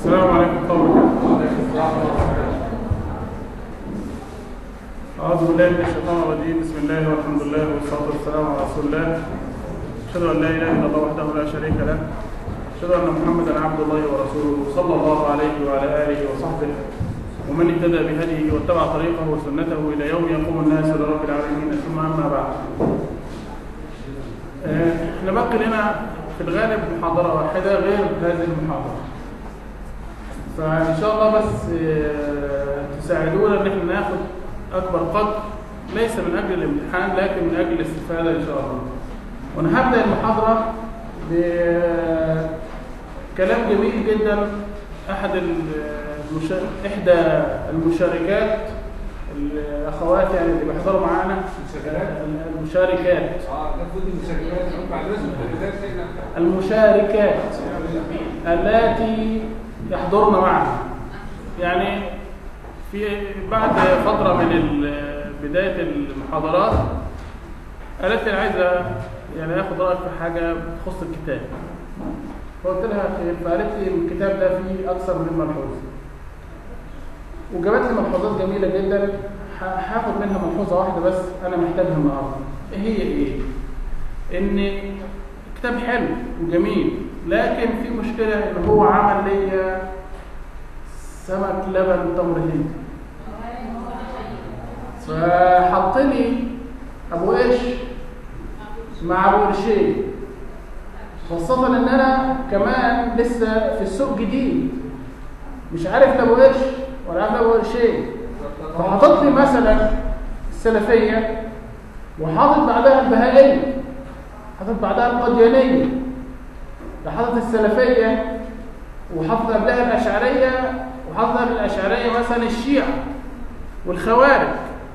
السلام عليكم ورحمة الله وبركاته. أعوذ بالله من الشيطان الرجيم بسم الله والحمد لله والصلاة والسلام على رسول الله أشهد أن لا إله إلا الله وحده لا شريك له أشهد أن محمدا عبد الله ورسوله صلى الله عليه وعلى آله وصحبه ومن اهتدى بهديه واتبع طريقه وسنته إلى يوم يقوم الناس لرب العالمين ثم أما بعد آه، احنا باقي لنا في الغالب محاضرة واحدة غير هذه المحاضرة فإن شاء الله بس آه، تساعدونا إن احنا ناخد أكبر قدر ليس من أجل الامتحان لكن من أجل الاستفادة إن شاء الله وأنا هبدأ المحاضرة بكلام جميل جدا أحد المشا... إحدى المشاركات الأخوات يعني اللي بيحضروا معانا مسجلات المشاركات اه ده المفروض المسجلات هم بعد لازم التدريبات تقلق المشاركات التي يحضرن معنا يعني في بعد فترة من ال- بداية المحاضرات قالت لي أنا عايزة يعني آخد رأيك في حاجة تخص الكتاب فقلت لها خير فقالت لي الكتاب ده فيه أكثر من ملحوظ وجابت لي ملحوظات جميلة جدا ه- هاخد منها ملحوظة واحدة بس أنا محتاجها النهاردة إيه هي إيه؟ إن كتاب حلو وجميل لكن في مشكلة إن هو عمل لي سمك لبن تمر هندي فحط لي أبو قش مع أبو قرشين خاصة إن أنا كمان لسه في السوق جديد مش عارف ده أبو قرش ولا عارف ده أبو قرشين فحطت لي مثلا السلفية وحاطط بعدها البهائية حاطط بعدها القديانية ده حاطط السلفية وحاطط قبلها الأشعرية وحاطط قبل الأشعرية مثلا الشيعة والخوارج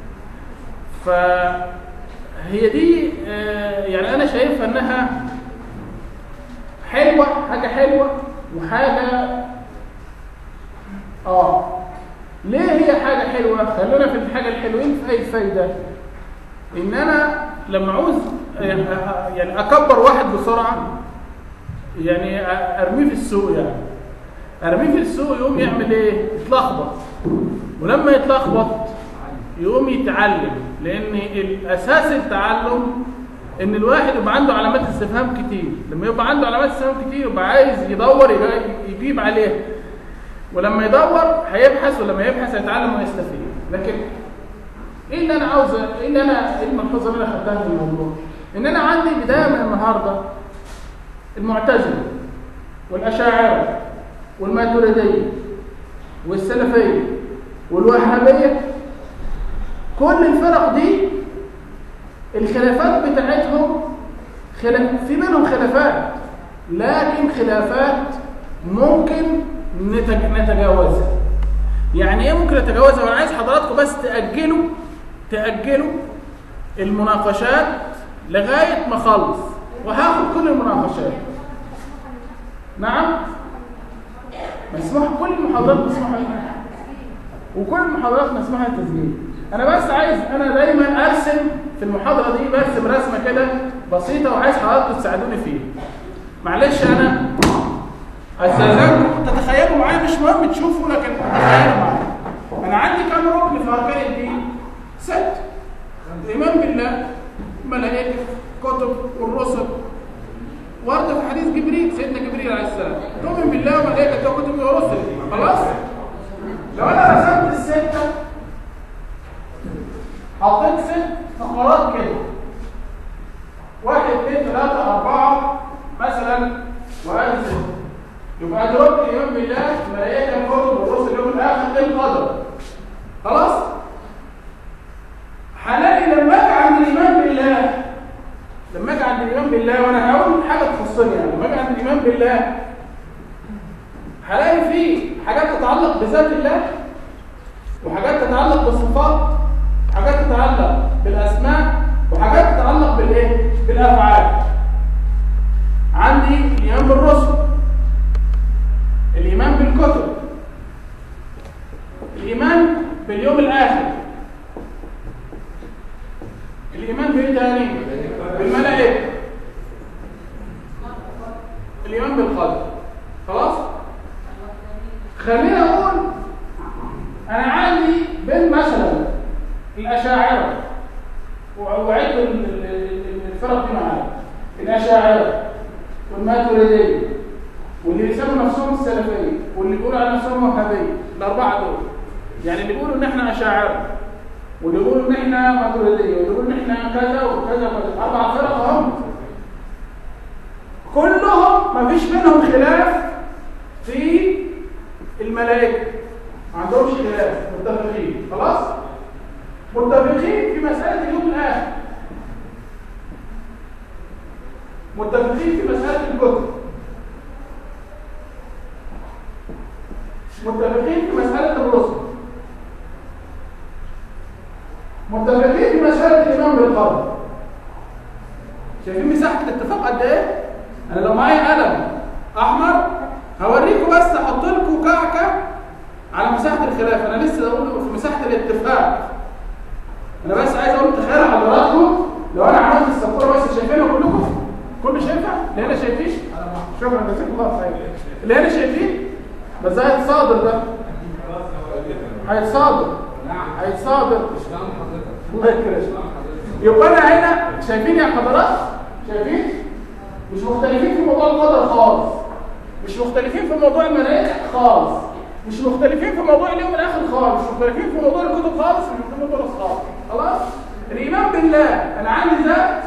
فهي دي آه، يعني أنا شايفها إنها حلوة حاجة حلوة وحاجة آه ليه هي حاجة حلوة؟ خلونا في الحاجة الحلوين في أي فايدة ان انا لما عاوز يعني اكبر واحد بسرعه يعني ارميه في السوق يعني ارميه في السوق يقوم يعمل ايه يتلخبط ولما يتلخبط يقوم يتعلم لان الاساس التعلم ان الواحد يبقى عنده علامات استفهام كتير لما يبقى عنده علامات استفهام كتير يبقى عايز يدور يبقى يجيب عليها ولما يدور هيبحث ولما يبحث هيتعلم ويستفيد لكن ايه اللي انا عاوز ايه اللي انا ايه الملحوظه اللي انا خدتها من الموضوع ان انا عندي بدايه من النهارده المعتزله والاشاعره والماتريديه والسلفيه والوهابيه كل الفرق دي الخلافات بتاعتهم خلاف في بينهم خلافات لكن خلافات ممكن نتج- نتجاوزها يعني ايه ممكن اتجاوزها وانا عايز حضراتكم بس تاجلوا تاجلوا المناقشات لغايه ما اخلص وهاخد كل المناقشات نعم مسموح كل المحاضرات مسموح لها وكل المحاضرات مسموح لها التسجيل انا بس عايز انا دايما ارسم في المحاضره دي برسم رسمه كده بسيطه وعايز حضراتكم تساعدوني فيها معلش انا استاذنكم تتخيلوا معايا مش مهم تشوفوا لكن تتخيلوا معايا انا عندي كام ركن في اركان الدين ست الايمان بالله ملائكه كتب والرسل ورد في حديث جبريل سيدنا جبريل عليه السلام تؤمن بالله وملائكته وكتبه ورسله خلاص لو انا رسمت السته حطيت ست فقرات كده واحد اثنين ثلاثة أربعة مثلا وأنزل يبقى أدرك الإيمان بالله ملائكة الكتب والرسل اليوم الآخر القدر خلاص؟ هلاقي لما أجي عند الإيمان بالله لما أجي عند الإيمان بالله وأنا هقول حاجة تخصني يعني لما أجي عند الإيمان بالله هلاقي فيه حاجات تتعلق بذات الله وحاجات تتعلق بالصفات وحاجات تتعلق بالأسماء وحاجات تتعلق بالإيه؟ بالأفعال عندي الإيمان بالرسل الإيمان بالكتب الإيمان باليوم الآخر الإيمان بإيه تاني؟ بالملائكة الإيمان بالقدر خلاص؟ خلينا اقول انا عندي بين مثلا الاشاعره وعد الفرق دي معايا الاشاعره والماتريديه واللي بيسموا نفسهم السلفيه واللي بيقولوا على نفسهم وهابيه الاربعه دول يعني اللي بيقولوا ان احنا اشاعره واللي بيقولوا ان احنا ماتريديه واللي بيقولوا ان احنا كذا وكذا وكذا اربع فرق هم كلهم ما فيش بينهم خلاف في الملائكه ما عندهمش خلاف متفقين خلاص متفقين في مساله اليوم الاخر متفقين في مساله الكتب متفقين في مساله الرسل متفقين في مساله الايمان بالقدر شايفين مساحه الاتفاق قد ايه انا لو معايا قلم احمر هوريكم بس احط لكم كعكه على مساحه الخلاف انا لسه بقول في مساحه الاتفاق انا بس عايز اقول تخيلوا حضراتكم لو انا عملت السبوره بس شايفينها كلكم كل شايفها اللي هنا شايفين شكرا جزاك الله خير اللي هنا شايفين بس ده هيتصادر ده هيتصادر هيتصادر الله يكرمك يبقى انا هنا شايفين يا حضرات شايفين مش مختلفين في موضوع القدر خالص مش مختلفين في موضوع الملائكه خالص مش مختلفين في موضوع اليوم الاخر خالص مش مختلفين في موضوع الكتب خالص مش مختلفين في موضوع الخالص خلاص الايمان بالله انا عندي ذات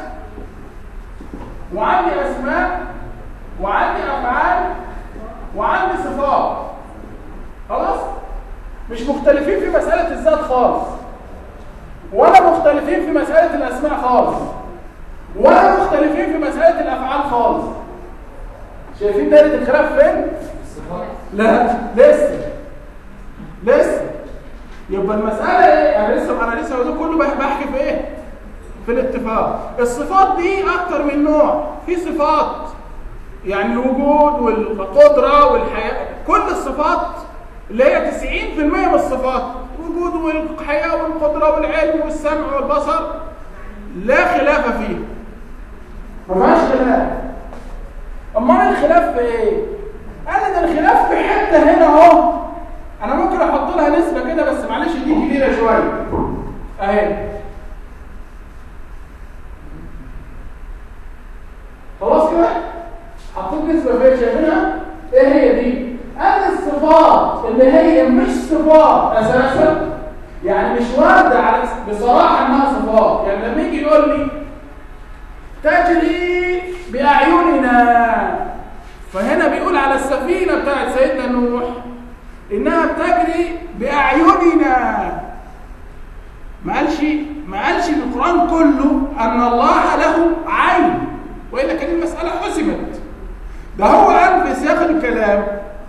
وعندي اسماء وعندي افعال وعندي صفات خلاص مش مختلفين في مساله الذات خالص ولا مختلفين في مساله الاسماء خالص ولا مختلفين في مساله الافعال خالص شايفين دايره الخلاف فين لا لسه لسه يبقى المساله ايه انا لسه انا لسه بقول كله بحكي في ايه في الاتفاق الصفات دي اكتر من نوع في صفات يعني الوجود والقدره والحياه كل الصفات اللي هي 90% من الصفات الوجود والحياه والقدره والعلم والسمع والبصر لا خلاف فيه ما فيهاش خلاف امال الخلاف في ايه انا ده الخلاف في حته هنا اهو انا ممكن احط لها نسبه كده بس معلش دي كبيره شويه اهي خلاص كده حطيت نسبه فين شايفينها ايه هي دي انا الصفات اللي هي مش صفات اساسا يعني مش وارده على بصراحه انها صفات يعني لما يجي يقول لي تجري باعيننا فهنا بيقول على السفينه بتاعت سيدنا نوح انها بتجري باعيننا ما قالش ما قالش القران كله ان الله له عين والا كان المساله حسمت ده هو قال في سياق الكلام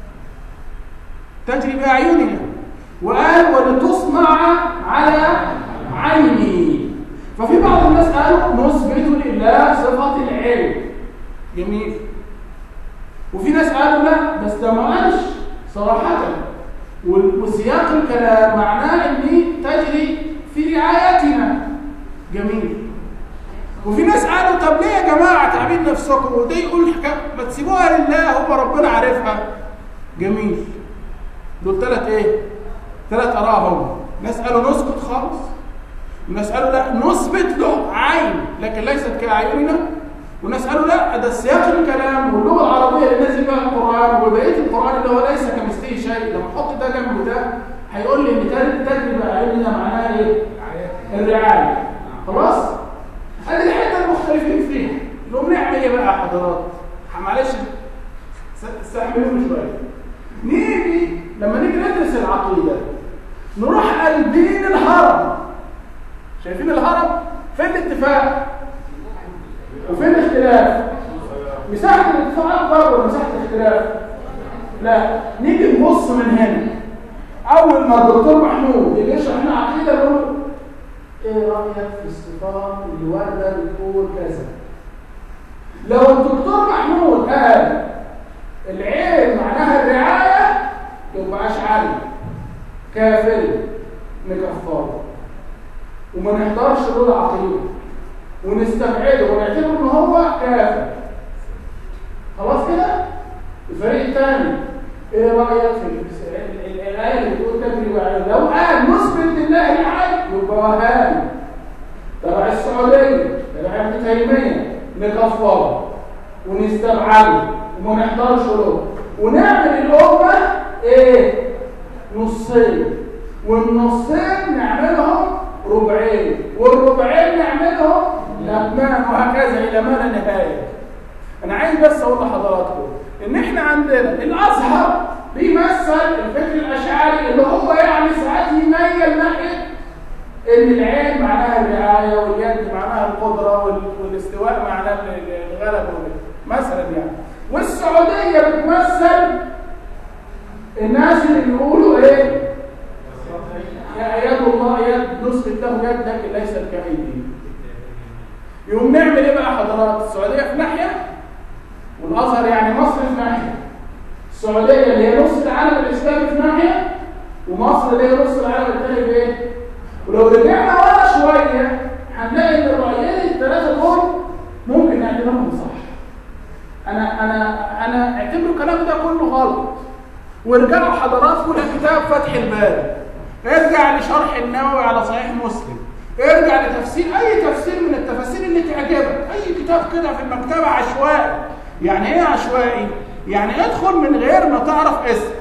تجري باعيننا وقال ولتصنع على عيني ففي بعض الناس قالوا نثبت لله صفه العلم جميل وفي ناس قالوا لا بس ده ما قالش صراحه وسياق الكلام معناه ان تجري في رعايتنا جميل وفي ناس قالوا طب ليه يا جماعه تعبين نفسكم وده يقول حكايه ما تسيبوها لله هو ربنا عارفها جميل دول ثلاث ايه ثلاث اراء هم ناس قالوا نسكت خالص وناس قالوا لا نثبت له عين لكن ليست كاعيننا وناس قالوا لا ده سياق الكلام واللغه العربيه اللي نازل بها القران وبقيه القران اللي هو ليس كمثله شيء لما احط ده جنب ده هيقول لي ان تجربه اعيننا معناها ايه الرعايه خلاص ادي الحته المختلفين فيها نقوم نعمل ايه بقى يا حضرات معلش استحملوني شويه نيجي لما نيجي ندرس العقيده نروح قلبين الهرم شايفين الهرم فين الاتفاق وفين الاختلاف مساحه الاتفاق اكبر ولا مساحه الاختلاف لا نيجي نبص من هنا اول ما الدكتور محمود اللي يشرح لنا عقيده يقول ايه رايك في الصفات اللي وارده بتقول كذا لو الدكتور محمود قال العين معناها الرعايه يبقى اشعري كافر نكفره وما نحضرش له العقيده ونستبعده ونعتبره ان هو كافر خلاص كده الفريق الثاني ايه رايك في الايه اللي بتقول تجري بعين لو قال نثبت لله الحي يبقى وهابي تبع السعوديه تبع ابن تيميه نكفره ونستبعده وما نحضرش له ونعمل الامه ايه نصين والنصين نعملهم ربعين والربعين نعملهم لبنان وهكذا الى ما لا نهايه انا عايز بس اقول لحضراتكم ان احنا عندنا الازهر بيمثل الفكر الاشعري اللي هو يعني ساعات يميل ناحيه ان العين معناها الرعايه واليد معناها القدره وال- والاستواء معناها ال- ال- الغلبه وال- مثلا يعني والسعوديه بتمثل الناس اللي بيقولوا ايه يا يد الله يد نسبة له يد لكن ليست كأيدي يقوم نعمل ايه بقى حضرات السعودية في ناحية والأزهر يعني مصر في ناحية السعودية اللي هي نص العالم الإسلامي في ناحية ومصر اللي هي نص العالم الثاني في ايه ولو رجعنا ورا شوية هنلاقي ان الرأيين الثلاثة دول ممكن نعتبرهم صح انا انا انا اعتبروا الكلام ده كله غلط وارجعوا حضراتكم لكتاب فتح الباري ارجع لشرح النووي على صحيح مسلم ارجع لتفسير اي تفسير من التفاسير اللي تعجبك اي كتاب كده في المكتبه عشوائي يعني ايه عشوائي يعني ادخل من غير ما تعرف اسم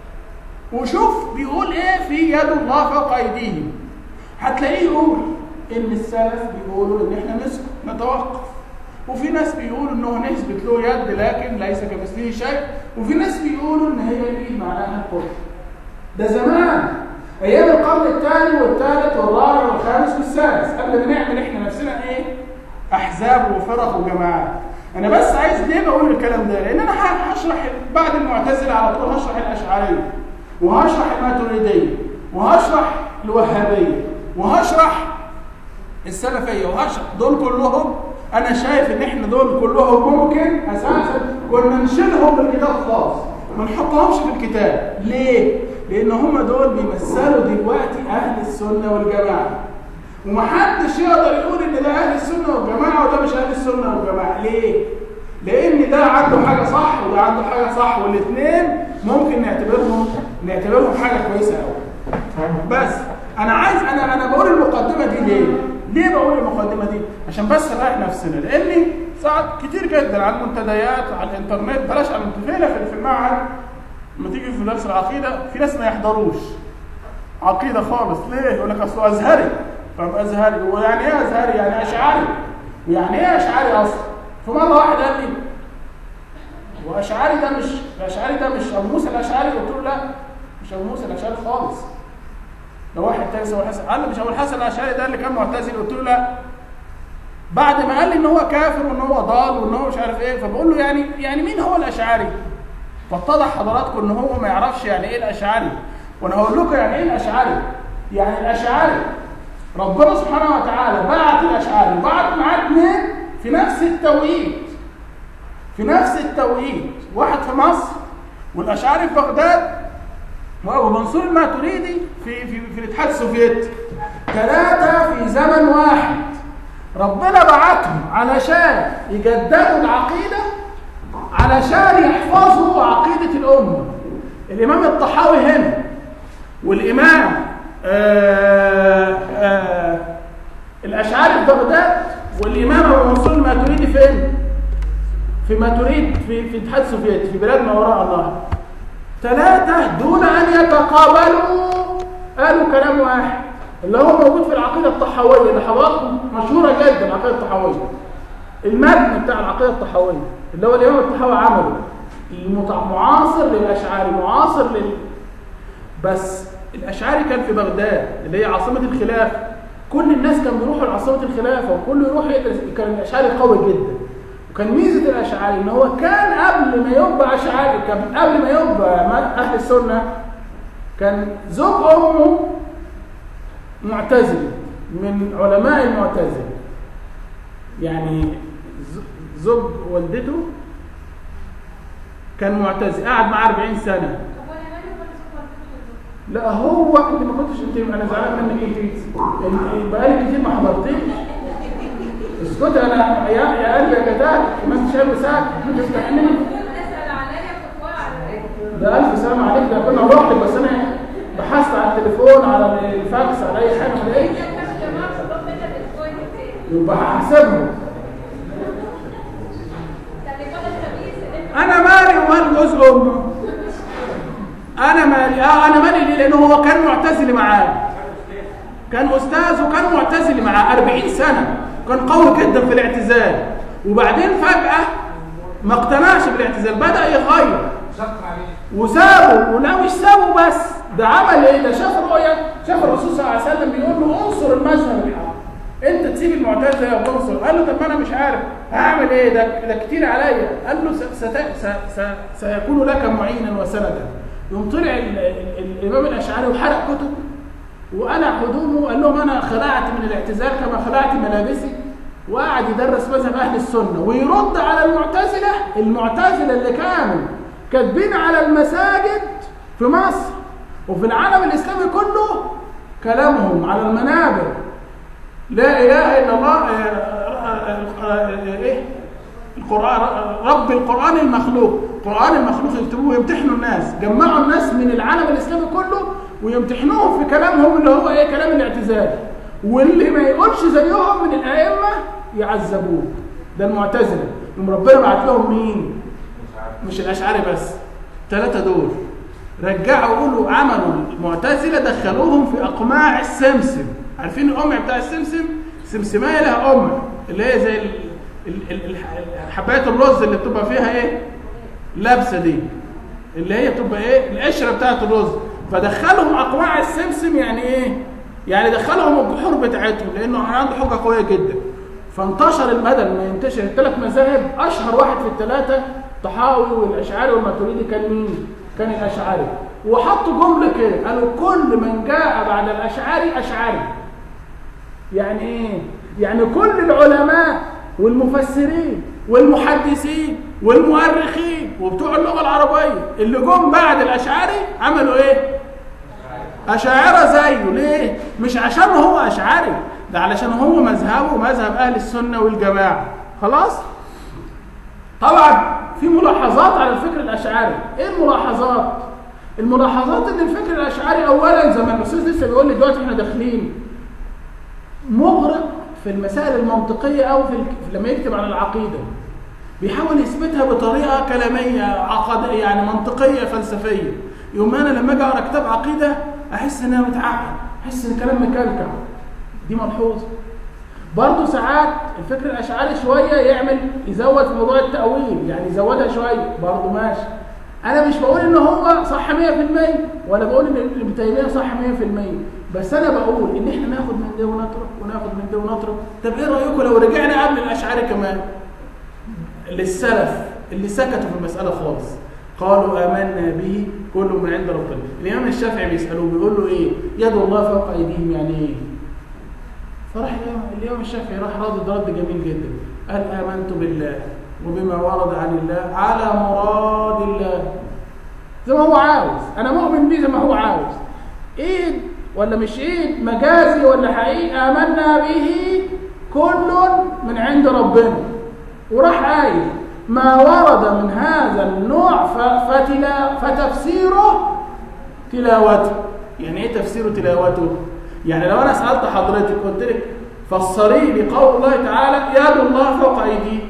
وشوف بيقول ايه في يد الله فوق ايديهم هتلاقيه يقول ان السلف بيقولوا ان احنا نسكت نتوقف وفي ناس بيقولوا انه نثبت له يد لكن ليس كمثله شيء وفي ناس بيقولوا ان هي الايد معناها القدره ده زمان ايام القرن الثاني والثالث والرابع والخامس والسادس قبل ما نعمل احنا نفسنا ايه احزاب وفرق وجماعات انا بس عايز ليه بقول الكلام ده لان انا ه- هشرح بعد المعتزله على طول هشرح الاشعريه وهشرح الماتريديه وهشرح الوهابيه وهشرح السلفيه وهشرح دول كلهم انا شايف ان احنا دول كلهم ممكن اساسا كنا نشيلهم من الكتاب خالص ما نحطهمش في الكتاب ليه لان هم دول بيمثلوا دلوقتي اهل السنه والجماعه ومحدش يقدر يقول ان ده اهل السنه والجماعه وده مش اهل السنه والجماعه ليه لان ده عنده حاجه صح وده عنده حاجه صح والاثنين ممكن نعتبرهم نعتبرهم حاجه كويسه قوي بس انا عايز انا انا بقول المقدمه دي ليه ليه بقول المقدمه دي عشان بس نريح نفسنا لاني ساعات كتير جدا على المنتديات على الانترنت بلاش على الانترنت في في المعهد لما تيجي في درس العقيده في ناس ما يحضروش عقيده خالص ليه يقول لك اصله ازهري طب ازهري ويعني ايه ازهري يعني اشعري ويعني ايه اشعري اصلا فمره واحد قال لي واشعري ده مش الاشعري ده مش ابو موسى الاشعري قلت له لا مش ابو موسى الاشعري خالص ده واحد تاني اسمه الحسن قال لي مش ابو الحسن الاشعري ده اللي كان معتزل قلت له لا بعد ما قال لي ان هو كافر وان هو ضال وان هو مش عارف ايه فبقول له يعني يعني مين هو الاشعري فاتضح حضراتكم ان هو ما يعرفش يعني ايه الاشعري وانا هقول لكم يعني ايه الاشعري يعني الاشعري ربنا سبحانه وتعالى بعت الاشعري بعت معاه اثنين في نفس التوقيت في نفس التوقيت واحد في مصر والاشعري في بغداد وابو منصور الماتريدي في في في الاتحاد السوفيتي ثلاثه في زمن واحد ربنا بعتهم علشان يجددوا العقيده علشان يحفظوا عقيده الامه الامام الطحاوي هنا والامام آآ آآ الاشعري في بغداد والامام ابو منصور الماتريدي فين في ماتريد في في الاتحاد السوفيتي في بلاد ما وراء النهر ثلاثة دون أن يتقابلوا قالوا كلام واحد اللي هو موجود في العقيدة الطحاوية اللي حضراتكم مشهورة جدا العقيدة الطحاوية المتن بتاع العقيدة الطحاوية اللي هو الإمام الطحاوي عمله المتع- معاصر للأشعري معاصر لل بس الأشعري كان في بغداد اللي هي عاصمة الخلافة كل الناس كانوا بيروحوا لعاصمة الخلافة وكله يروح يدرس كان الأشعري قوي جدا وكان ميزة الأشعري إن هو كان قبل ما يبقى أشعري كان قبل ما يبقى ما- أهل السنة كان زوج أمه معتزل من علماء المعتزلة يعني ز- زوج والدته كان معتزل قعد معاه 40 سنة لا هو انت ما كنتش انت انا زعلان منك انت انت بقالي كتير ما حضرتيش اسكت انا يا يا قلبي يا جدع ما انت شايف ساعه انت تفتحني ده الف سلام عليك ده كنا نروح لك بس انا بحثت على التليفون على الفاكس على اي حاجه ما لقيتش يبقى هحسبهم انا مالي ومال جوز امه انا مالي اه انا مالي ليه لانه هو كان معتزل معايا كان استاذ وكان معتزل معاه 40 سنه كان قوي جدا في الاعتزال وبعدين فجاه ما اقتنعش بالاعتزال بدا يغير شق عليه وسابه ولا مش سابه بس ده عمل ايه ده شاف رؤيه شاف الرسول صلى الله عليه وسلم بيقول له انصر المذهب الحق انت تسيب المعتزله يا تنصر قال له طب ما انا مش عارف هعمل ايه ده ده كتير عليا قال له س- ست... س... س... سيكون لك معينا وسندا يوم طلع ال... ال... الامام الاشعري وحرق كتب وقلع هدومه قال لهم انا خلعت من الاعتزال كما خلعت ملابسي وقعد يدرس مذهب اهل السنه ويرد على المعتزله المعتزله اللي كانوا كاتبين على المساجد في مصر وفي العالم الاسلامي كله كلامهم على المنابر لا اله الا الله آه، آه، آه، آه، ايه القران رب القران المخلوق القران المخلوق يكتبوه ويمتحنوا الناس جمعوا الناس من العالم الاسلامي كله ويمتحنوهم في كلامهم اللي هو ايه كلام الاعتزال واللي ما يقولش زيهم من الائمه يعذبوه ده المعتزله يوم ربنا بعت لهم مين مش الاشعري بس ثلاثه دول رجعوا قولوا عملوا المعتزله دخلوهم في اقماع السمسم عارفين القمع بتاع السمسم سمسمايه لها قمع اللي هي زي ال- ال- ال- ال- حبايه الرز اللي بتبقى فيها ايه لابسه دي اللي هي بتبقى ايه القشره بتاعت الرز فدخلهم اقماع السمسم يعني ايه يعني دخلهم الجحور بتاعتهم لانه عنده حجه قويه جدا فانتشر بدل ما ينتشر الثلاث مذاهب اشهر واحد في الثلاثه طحاوي والاشعري والماتريدي كان مين كان الاشعري وحطوا جمله كده قالوا كل من جاء بعد الاشعري اشعري يعني ايه يعني كل العلماء والمفسرين والمحدثين والمؤرخين وبتوع اللغه العربيه اللي جم بعد الاشعري عملوا ايه اشاعره زيه ليه مش عشان هو اشعري ده علشان هو مذهبه مذهب اهل السنه والجماعه خلاص طبعا في ملاحظات على الفكر الاشعري ايه الملاحظات الملاحظات ان الفكر الاشعري اولا زي ما الاستاذ لسه بيقول لي دلوقتي احنا داخلين مغرق في المسائل المنطقيه او في الك- لما يكتب عن العقيده بيحاول يثبتها بطريقه كلاميه عقد يعني منطقيه فلسفيه يوم انا لما اجي اقرا كتاب عقيده احس ان انا متعقد احس ان الكلام مكلكع دي ملحوظه برضه ساعات الفكر الاشعري شويه يعمل يزود في موضوع التاويل يعني يزودها شويه برضه ماشي انا مش بقول ان هو صح 100% ولا بقول ان ابن تيميه صح 100% بس انا بقول ان احنا ناخد من ده ونترك وناخد من ده ونترك طب ايه رايكم لو رجعنا قبل الاشعري كمان للسلف اللي سكتوا في المساله خالص قالوا آمنا به كل من عند ربنا الإمام الشافعي بيسألوه بيقول له إيه يد الله فوق أيديهم يعني إيه فراح الإمام الإمام الشافعي راح رد رد جميل جدا قال آمنت بالله وبما ورد عن الله على مراد الله زي ما هو عاوز أنا مؤمن بيه زي ما هو عاوز إيد ولا مش إيد مجازي ولا حقيقي آمنا به كل من عند ربنا وراح قايل ما ورد من هذا النوع ف- فتلا فتفسيره تلاوته يعني ايه تفسير تلاوته يعني لو انا سالت حضرتك قلت لك فسري لي قول الله تعالى يد الله فوق ايديه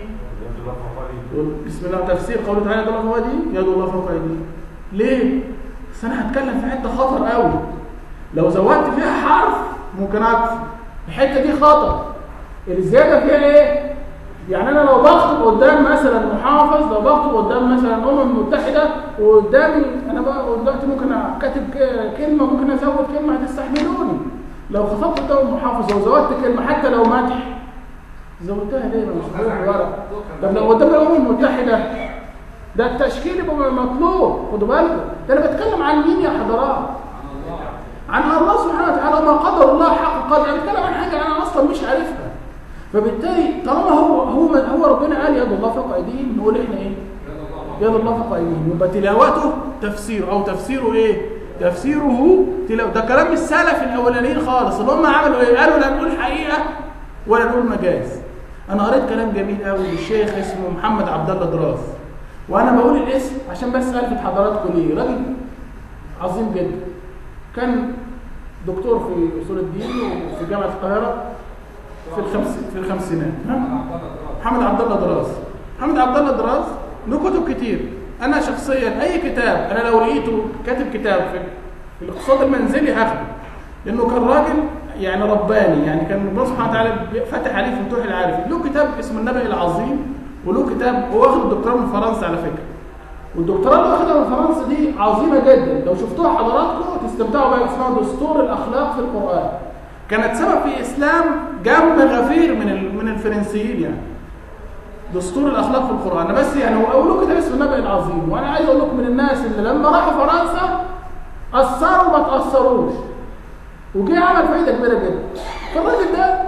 قول بسم الله تفسير قوله تعالى يد الله فوق ايديه يد الله فوق ايديه ليه بس انا هتكلم في حته خطر قوي لو زودت فيها حرف ممكن اكفر الحته دي خطر الزياده فيها ايه يعني انا لو بخطب قدام مثلا محافظ لو بخطب قدام مثلا الامم المتحده وقدامي انا بقى دلوقتي ممكن كاتب ك- كلمه ممكن ازود كلمه هتستحملوني لو خطبت قدام المحافظ وزودت كلمه حتى لو مدح زودتها ليه ما مش فاهم الورق طب لو قدام الامم المتحده ده التشكيل يبقى مطلوب خدوا بالكم ده انا بتكلم عن مين يا حضرات عن الله سبحانه وتعالى وما قدر الله حق قدر انا بتكلم عن حاجه انا اصلا مش عارفها فبالتالي طالما هو هو هو ربنا قال يد الله فوق ايديهم نقول احنا ايه يد الله فوق ايديهم يبقى تلاوته تفسير او تفسيره ايه تفسيره تلاوة ده كلام السلف الاولانيين خالص اللي هم عملوا ايه قالوا لا نقول حقيقه ولا نقول مجاز انا قريت كلام جميل قوي للشيخ اسمه محمد عبد الله دراس وانا بقول الاسم عشان بس الفت حضراتكم ليه راجل عظيم جدا كان دكتور في اصول الدين وفي جامعه القاهره في الخمس في الخمسينات ها؟ محمد عبد الله دراز محمد عبد الله دراز له كتب كتير انا شخصيا اي كتاب انا لو لقيته كاتب كتاب في في الاقتصاد المنزلي هاخده لانه كان راجل يعني رباني يعني كان ربنا سبحانه وتعالى فتح عليه فتوح العارف له كتاب اسمه النبأ العظيم وله كتاب هو واخد الدكتوراه من فرنسا على فكره والدكتوراه اللي واخدها من فرنسا دي عظيمه جدا لو شفتوها حضراتكم تستمتعوا بها اسمها دستور الاخلاق في القران كانت سبب في اسلام جنب غفير من ال- من الفرنسيين يعني دستور الاخلاق في القران انا بس يعني هو له كتاب اسمه النبأ العظيم وانا عايز اقول لكم من الناس اللي لما راحوا فرنسا اثروا ما تاثروش وجه عمل فايده كبيره جدا فالراجل ده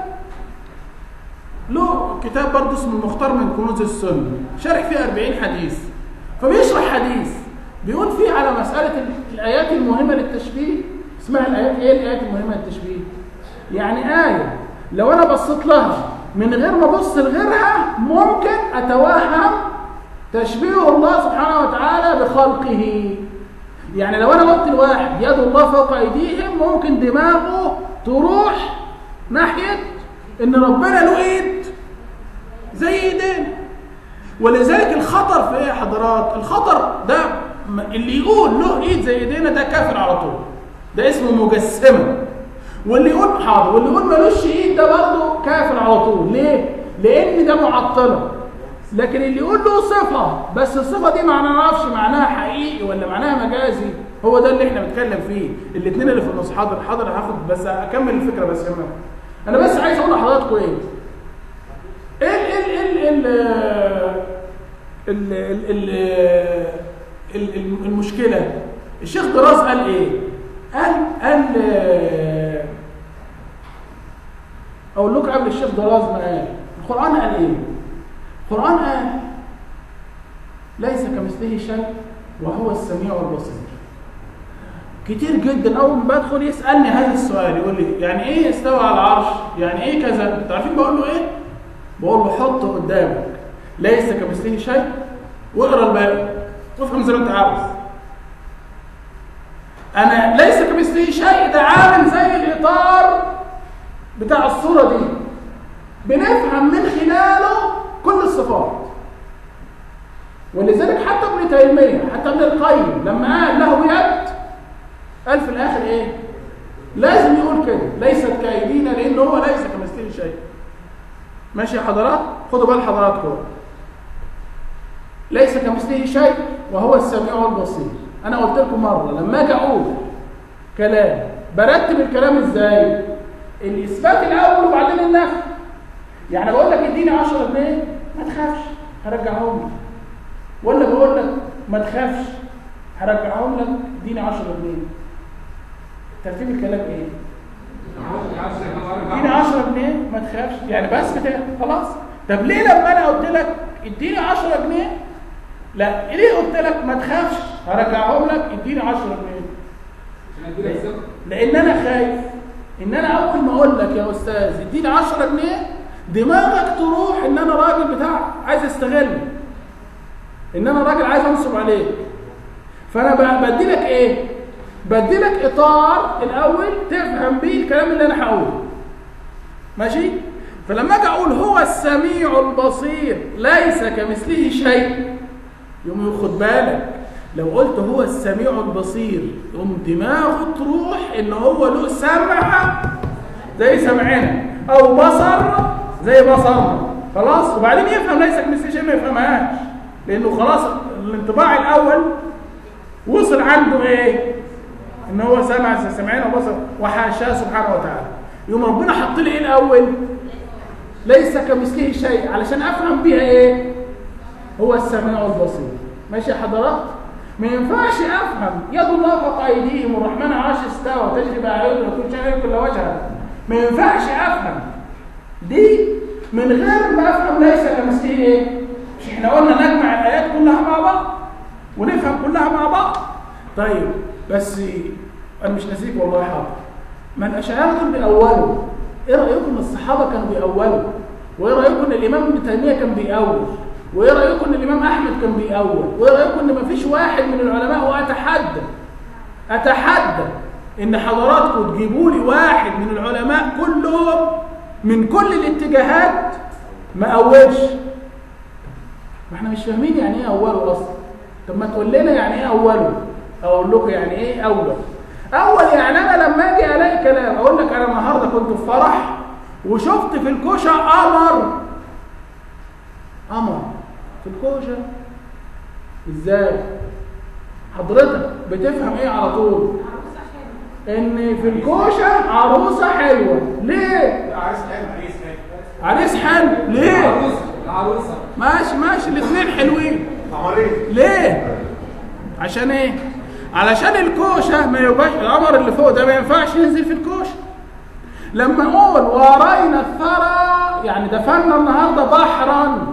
له كتاب برضه اسمه المختار من كنوز السنه شارح فيه 40 حديث فبيشرح حديث بيقول فيه على مساله ال- الايات المهمه للتشبيه اسمها الايات ايه الايات المهمه للتشبيه يعني ايه لو انا بصيت لها من غير ما ابص لغيرها ممكن اتوهم تشبيه الله سبحانه وتعالى بخلقه يعني لو انا قلت لواحد يد الله فوق ايديهم ممكن دماغه تروح ناحيه ان ربنا له ايد زي ايدينا ولذلك الخطر في ايه يا حضرات الخطر ده م- اللي يقول له ايد زي ايدينا ده كافر على طول ده اسمه مجسمه واللي يقول حاضر واللي يقول ملوش ايد ده برضه كافر على طول ليه لان ده معطله لكن اللي يقول له صفه بس الصفه دي ما نعرفش معناها حقيقي ولا معناها مجازي هو ده اللي احنا بنتكلم فيه الاثنين اللي في النص حاضر حاضر هاخد بس اكمل الفكره بس يا انا بس عايز اقول لحضراتكم ايه ايه ال ال ال ال ال ال ال ال المشكله الشيخ دراز قال ايه قال قال آه، اقول لكم قبل الشيخ دراز ما قال القران قال ايه القران قال ليس كمثله شيء وهو السميع البصير كتير جدا اول ما بدخل يسالني هذا السؤال يقول لي يعني ايه استوى على العرش يعني ايه كذا انتوا عارفين بقول له ايه بقول له حط قدامك ليس كمثله شيء واقرا الباقي وافهم زي ما انت عاوز انا ليس كمثله شيء ده عامل زي الاطار بتاع الصوره دي بنفهم من خلاله كل الصفات ولذلك حتى ابن تيميه حتى ابن القيم لما قال له يد قال في الاخر ايه لازم يقول كده ليست كايدينا لان هو ليس كمثله شيء ماشي يا حضرات خدوا بال حضراتكم ليس كمثله شيء وهو السميع البصير انا قلت لكم مره لما اجي اقول كلام برتب الكلام ازاي الاثبات الاول وبعدين النفي يعني بقول لك اديني 10 جنيه ما تخافش هرجعهم لك ولا بقول لك ما تخافش هرجعهم لك اديني 10 جنيه ترتيب الكلام ايه اديني 10 جنيه ما تخافش يعني بس كده خلاص طب ليه لما انا قلت لك اديني 10 جنيه لا ليه قلت لك ما تخافش هرجعهم لك اديني 10 جنيه لان انا خايف ان انا اول ما اقول لك يا استاذ اديني 10 جنيه دماغك تروح ان انا راجل بتاع عايز استغل ان انا راجل عايز انصب عليك فانا ب- بدي لك ايه بدي لك اطار الاول تفهم بيه الكلام اللي انا هقوله ماشي فلما اجي اقول هو السميع البصير ليس كمثله شيء يقوم ياخد بالك لو قلت هو السميع البصير يقوم دماغه تروح ان هو له سمع زي سمعنا او بصر زي بصرنا خلاص وبعدين يفهم ليس كمثله شيء ما يفهمهاش لانه خلاص الانطباع الاول وصل عنده ايه ان هو سمع سمعنا وبصر وحاشاه سبحانه وتعالى يوم ربنا حط لي ايه الاول ليس كمثله شيء علشان افهم بيها ايه هو السميع البصير ماشي يا حضرات ما ينفعش افهم يد الله فوق ايديهم الرحمن عرش استوى تجري باعيننا وكل شيء كل وجهها ما ينفعش افهم دي من غير ما افهم ليس كمثله ايه مش احنا قلنا نجمع الايات كلها مع بعض ونفهم كلها مع بعض طيب بس انا مش نسيك والله حاضر ما الاشاعره دول بيأولوا ايه رايكم ان الصحابه كانوا بيأولوا وايه رايكم ان الامام ابن تيميه كان بيأول وايه رايكم ان الامام احمد كان بيأول وايه رايكم ان مفيش واحد من العلماء واتحدى اتحدى ان حضراتكم تجيبوا لي واحد من العلماء كلهم من كل الاتجاهات ما اولش ما احنا مش فاهمين يعني ايه اوله اصلا طب ما تقول لنا يعني ايه اوله اقول لكم يعني ايه اول اول يعني انا لما اجي الاقي كلام اقول لك انا النهارده كنت في فرح وشفت في الكوشه قمر قمر في الكوشه ازاي حضرتك بتفهم ايه على طول ان في الكوشه عروسه حلوه ليه عريس حلو عريس حلو عريس حلو ليه العروسه العروسه ماشي ماشي الاثنين حلوين عمرين ليه عشان ايه علشان الكوشه ما يبقاش القمر اللي فوق ده ما ينفعش ينزل في الكوشه لما اقول ورينا الثرى يعني دفنا النهارده بحرا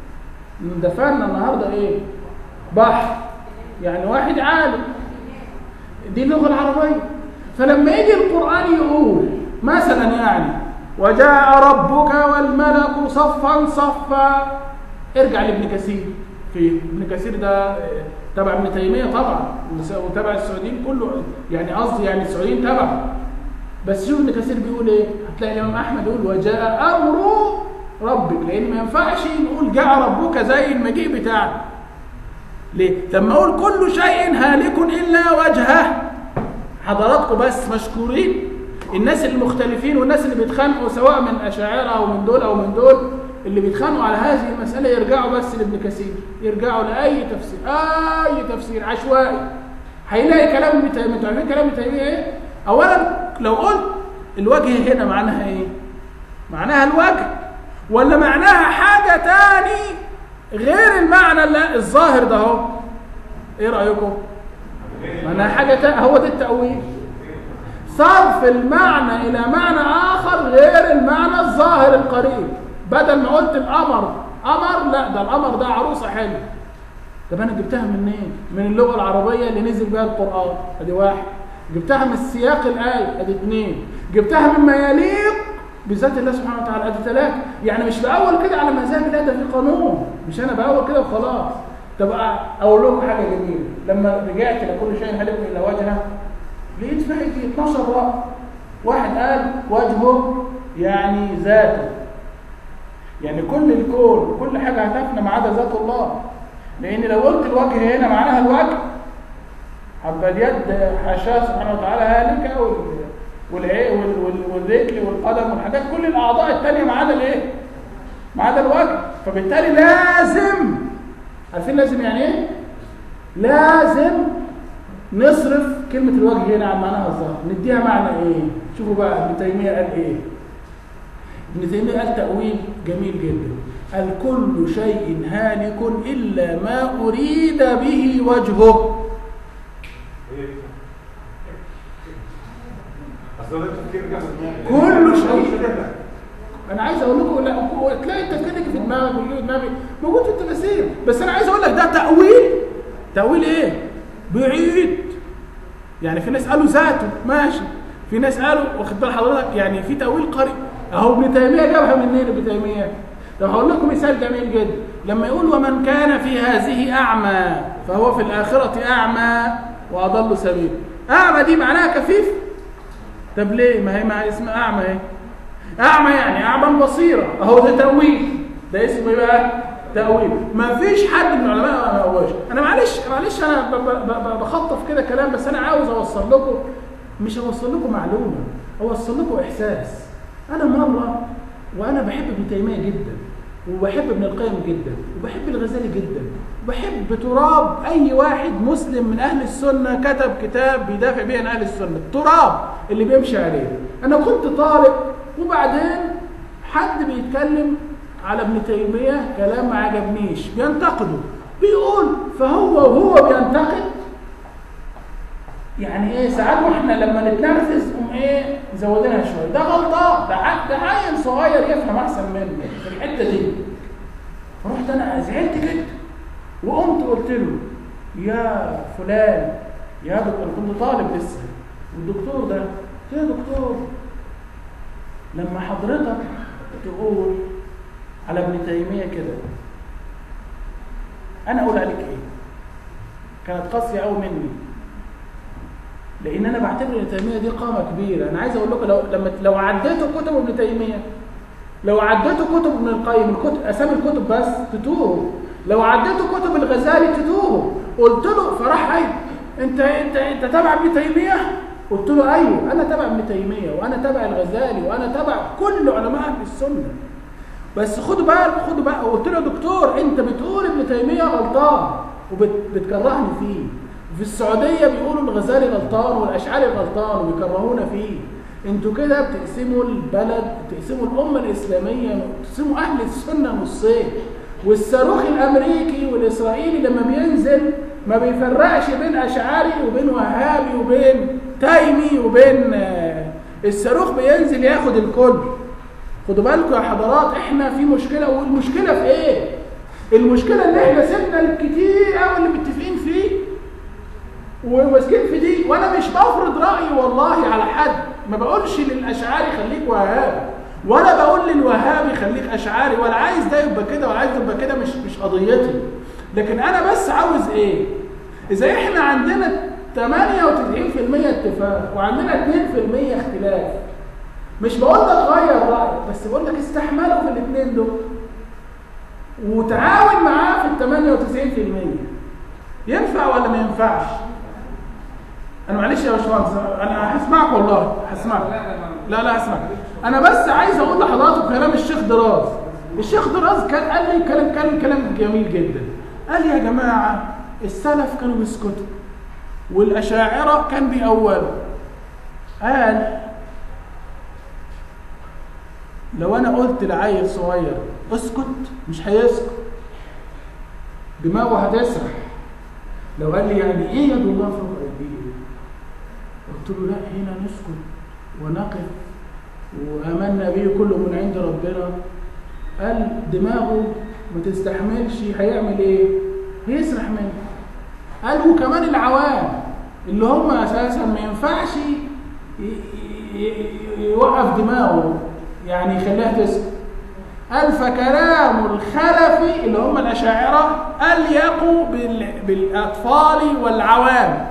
دفنا النهارده ايه بحر يعني واحد عالم دي اللغه العربيه فلما يجي القران يقول مثلا يعني وجاء ربك والملك صفا صفا ارجع لابن كثير في ابن كثير ده آه، تبع ابن تيميه طبعا وتبع السعوديين كله يعني قصدي يعني السعوديين تبع بس شوف ابن كثير بيقول ايه هتلاقي الامام احمد يقول وجاء امر ربك لان ما ينفعش نقول جاء ربك زي المجيء بتاعنا ليه لما اقول كل شيء هالك الا وجهه حضراتكم بس مشكورين الناس المختلفين والناس اللي بيتخانقوا سواء من اشاعره او من دول او من دول اللي بيتخانقوا على هذه المساله يرجعوا بس لابن كثير يرجعوا لاي تفسير اي تفسير عشوائي هيلاقي كلام ابن تيميه انتوا عارفين كلام ابن تيميه ايه اولا لو قلت الوجه هنا معناها ايه معناها الوجه ولا معناها حاجه تاني غير المعنى اللي الظاهر ده اهو ايه رايكم معناها حاجه تاني هو ده التاويل صرف المعنى الى معنى اخر غير المعنى الظاهر القريب بدل ما قلت القمر قمر لا ده القمر ده عروسه حلوه طب انا جبتها منين من اللغه العربيه اللي نزل بها القران ادي واحد جبتها من سياق الايه ادي اثنين جبتها مما يليق بذات الله سبحانه وتعالى ادي ثلاثه يعني مش باول كده على مزاج لا ده في قانون مش انا باول كده وخلاص طب اقول لكم حاجه جميله لما رجعت لكل شيء هلك الا وجهه لقيت فيه 12 رأي واحد قال وجهه يعني ذاته يعني كل الكون كل حاجة هتفنى ما عدا ذات الله لأن لو قلت الوجه هنا معناها الوجه حبة اليد حاشاه سبحانه وتعالى هالكة وال... والعي... وال... وال... والرجل والقدم والحاجات كل الأعضاء التانية ما عدا الإيه؟ ما عدا الوجه فبالتالي لازم عارفين لازم يعني إيه؟ لازم نصرف كلمة الوجه هنا عن معناها الظاهر نديها معنى ايه شوفوا بقى ابن تيمية قال ايه ابن تيمية قال تأويل جميل جدا قال كل شيء هالك إلا ما أريد به وجهه كل شيء انا عايز اقول لكم لا تلاقي التفكير اللي في دماغك واللي في دماغي موجود في التفاسير بس انا عايز اقول لك ده تاويل تاويل ايه بعيد يعني في ناس قالوا ذاته ماشي في ناس قالوا واخد بال حضرتك يعني في تاويل قريب اهو ابن تيميه جابها منين ابن تيميه طب هقول لكم مثال جميل جدا لما يقول ومن كان في هذه اعمى فهو في الاخره اعمى واضل سبيل اعمى دي معناها كفيف طب ليه ما هي ما اسمها اعمى اهي اعمى يعني اعمى البصيره اهو ده تاويل ده اسمه ايه بقى تأويل ما فيش حد من العلماء ما قواش انا معلش معلش انا بخطف كده كلام بس انا عاوز اوصل لكم مش اوصل لكم معلومه اوصل لكم احساس انا مره وانا بحب ابن تيميه جدا وبحب ابن القيم جدا وبحب الغزالي جدا وبحب تراب اي واحد مسلم من اهل السنه كتب كتاب بيدافع بيه عن اهل السنه التراب اللي بيمشي عليه انا كنت طالب وبعدين حد بيتكلم على ابن تيمية كلام ما عجبنيش بينتقده بيقول فهو وهو بينتقد يعني ايه ساعات واحنا لما نتنرفز قوم ايه زودينها شويه ده غلطان ده ع- ده عيل صغير يفهم احسن مني في الحته دي رحت انا زعلت جدا وقمت قلت له يا فلان يا دكتور أنا كنت طالب لسه والدكتور ده قلت له يا دكتور لما حضرتك تقول على ابن تيمية كده أنا أقول عليك إيه؟ كانت قاسية أوي مني لان انا بعتبر ابن تيميه دي قامه كبيره انا عايز اقول لكم لو لما لو عديتوا كتب ابن تيميه لو عديتوا كتب ابن القيم الكتب اسامي الكتب بس تتوهوا لو عديتوا كتب الغزالي تتوهوا قلت له فراح ايوه انت انت انت تبع ابن تيميه قلت له ايوه انا تبع ابن تيميه وانا تبع الغزالي وانا تبع كل علماء اهل السنه بس خدوا بالك خدوا بالك قلت له يا دكتور انت بتقول ابن تيميه غلطان وبتكرهني فيه في السعوديه بيقولوا الغزالي غلطان والاشعري غلطان وبيكرهونا فيه انتوا كده بتقسموا البلد بتقسموا الامه الاسلاميه بتقسموا اهل السنه نصين والصاروخ الامريكي والاسرائيلي لما بينزل ما بيفرقش بين اشعري وبين وهابي وبين تايمي وبين آه، الصاروخ بينزل ياخد الكل خدوا بالكم يا حضرات احنا في مشكله والمشكله في ايه المشكله ان احنا سيبنا الكتير قوي اللي متفقين فيه وماسكين في دي وانا مش بفرض رايي والله على حد ما بقولش للاشعري خليك وهابي ولا بقول للوهابي خليك اشعري ولا عايز ده يبقى كده ولا عايز يبقى كده مش مش قضيتي لكن انا بس عاوز ايه اذا احنا عندنا 98% اتفاق وعندنا 2% اختلاف مش بقول لك غير رايك بس بقول لك استحمله في الاثنين دول وتعاون معاه في ال 98% ينفع ولا ما ينفعش؟ انا معلش يا باشمهندس انا هسمعك والله هسمعك لا لا هسمعك انا بس عايز اقول لحضراتكم كلام الشيخ دراز الشيخ دراز كان قال لي كلام كان كلام جميل جدا قال يا جماعه السلف كانوا بيسكتوا والاشاعره كان بيأولوا قال لو انا قلت لعيل صغير اسكت مش هيسكت دماغه هتسرح لو قال لي يعني ايه يد الله فوق ايديه قلت له لا هنا نسكت ونقف وامنا به كله من عند ربنا قال دماغه ما تستحملش هيعمل ايه هيسرح منه قال وكمان العوام اللي هم اساسا ما ينفعش ي- ي- ي- يوقف دماغه يعني يخليها تسكت قال فكلام الخلف اللي هم الأشاعرة أليق بال- بالأطفال والعوام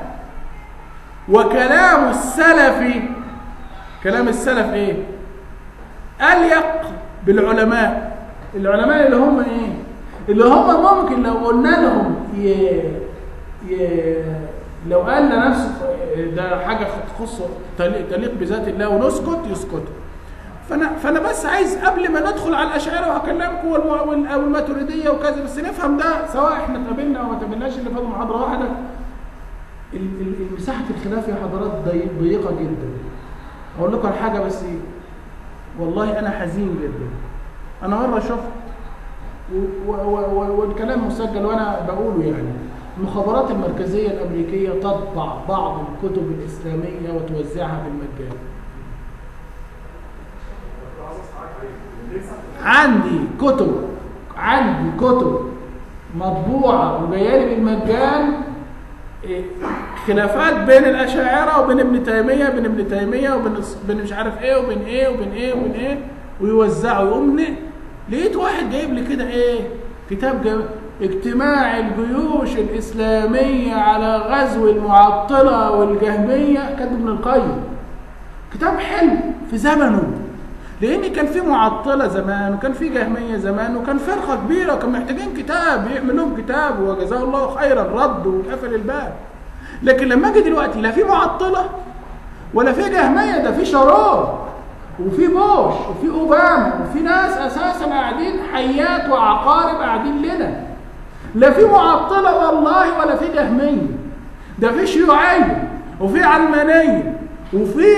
وكلام السلف كلام السلف ايه أليق بالعلماء العلماء اللي هم ايه اللي هم ممكن لو قلنا لهم ي... ي... لو قال لنفسه ده حاجة تخص تليق تليق بذات الله ونسكت يسكتوا فانا فانا بس عايز قبل ما ندخل على الاشاعره وهكلمكم والم- وال- والماتريديه وكذا بس نفهم ده سواء احنا اتقابلنا او ما اتقابلناش اللي فاتوا محاضره واحده ال- ال- مساحه الخلاف يا حضرات ضي- ضيقه جدا اقول لكم على حاجه بس ايه والله انا حزين جدا انا مره شفت و- و- و- و- والكلام مسجل وانا بقوله يعني المخابرات المركزيه الامريكيه تطبع بعض الكتب الاسلاميه وتوزعها بالمجان عندي كتب عندي كتب مطبوعه وجايه لي بالمجان إيه، خلافات بين الاشاعره وبين ابن تيميه بين ابن تيميه وبين الص- بين مش عارف ايه وبين ايه وبين ايه وبين ايه ويوزعوا يقوم ن- لقيت واحد جايب لي كده ايه كتاب جايب اجتماع الجيوش الاسلاميه على غزو المعطله والجهميه كاتب ابن القيم كتاب حلو في زمنه لان كان في معطله زمان وكان في جهميه زمان وكان فرقه كبيره وكان محتاجين كتاب يعمل لهم كتاب وجزاه الله خيرا رد وقفل الباب لكن لما اجي دلوقتي لا في معطله ولا في جهميه ده في شرار وفي بوش وفي اوباما وفي ناس اساسا قاعدين حيات وعقارب قاعدين لنا لا في معطله والله ولا في جهميه ده في شيوعيه وفي علمانيه وفي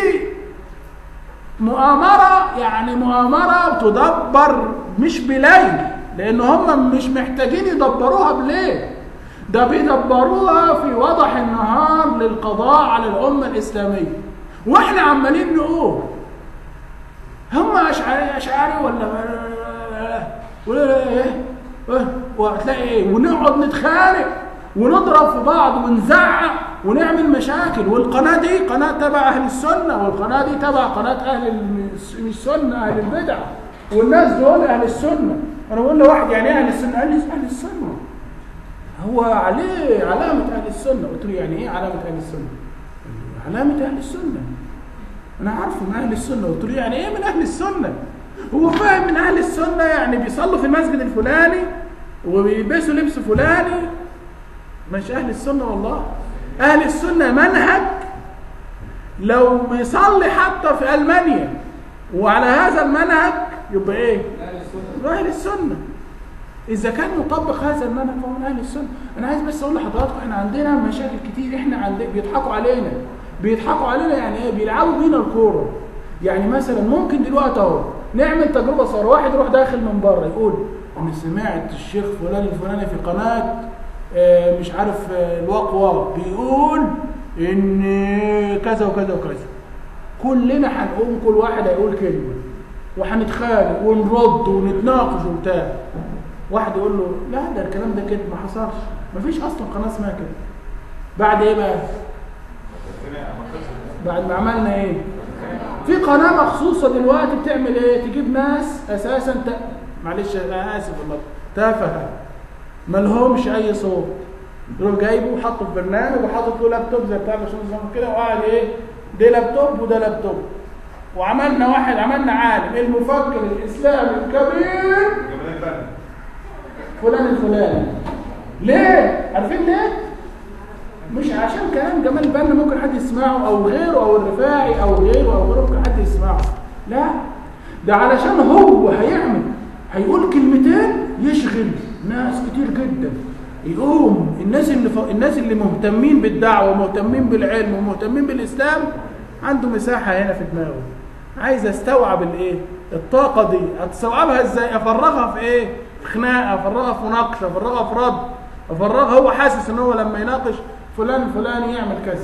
مؤامرة يعني مؤامرة تدبر مش بليل لأن هم مش محتاجين يدبروها بليل ده بيدبروها في وضح النهار للقضاء على الأمة الإسلامية وإحنا عمالين نقول هم أشعري أشعري ولا ولا إيه وهتلاقي إيه ونقعد نتخانق ونضرب في بعض ونزعق ونعمل مشاكل والقناة دي قناة تبع أهل السنة والقناة دي تبع قناة أهل المس- السنة أهل البدع والناس دول أهل السنة أنا بقول لواحد يعني إيه أهل السنة قال لي أهل السنة هو عليه علامة أهل السنة قلت له يعني إيه علامة أهل السنة؟ علامة أهل السنة أنا عارفه من أهل السنة قلت له يعني إيه من أهل السنة؟ هو فاهم من أهل السنة يعني بيصلوا في المسجد الفلاني وبيلبسوا لبس فلاني مش أهل السنة والله أهل السنة منهج لو بيصلي حتى في ألمانيا وعلى هذا المنهج يبقى إيه؟ لا للسنة من أهل السنة إذا كان مطبق هذا المنهج فهو من أهل السنة أنا عايز بس أقول لحضراتكم إحنا عندنا مشاكل كتير إحنا عندنا بيضحكوا علينا بيضحكوا علينا يعني إيه بيلعبوا بينا الكورة يعني مثلا ممكن دلوقتي أهو نعمل تجربة صار واحد يروح داخل من بره يقول أنا سمعت الشيخ فلان الفلاني في قناة آه، مش عارف آه، الوقوة بيقول إن كذا وكذا وكذا كلنا هنقوم كل واحد هيقول كلمة وهنتخانق ونرد ونتناقش وبتاع واحد يقول له لا ده الكلام ده كده ما حصلش مفيش اصلا قناه اسمها كده بعد ايه بقى بعد ما عملنا ايه في قناه مخصوصه دلوقتي بتعمل ايه تجيب ناس اساسا ت... معلش انا اسف والله تافهه ملهمش اي صوت يروح جايبه وحطه في برنامج وحاطط له لابتوب زي بتاع باشمهندس زمان كده وقاعد ايه ده لابتوب وده لابتوب وعملنا واحد عملنا عالم المفكر الاسلامي الكبير جمال الفن فلان الفلاني ليه عارفين ليه مش عشان كلام جمال بنا ممكن حد يسمعه او غيره او الرفاعي او غيره او غيره ممكن حد يسمعه لا ده علشان هو هيعمل هيقول كلمتين يشغل ناس كتير جدا يقوم الناس اللي ف... الناس اللي مهتمين بالدعوه ومهتمين بالعلم ومهتمين بالاسلام عنده مساحه هنا في دماغه عايز استوعب الايه الطاقه دي استوعبها ازاي افرغها في ايه في خناقه افرغها في مناقشه افرغها في رد افرغها هو حاسس ان هو لما يناقش فلان الفلاني يعمل كذا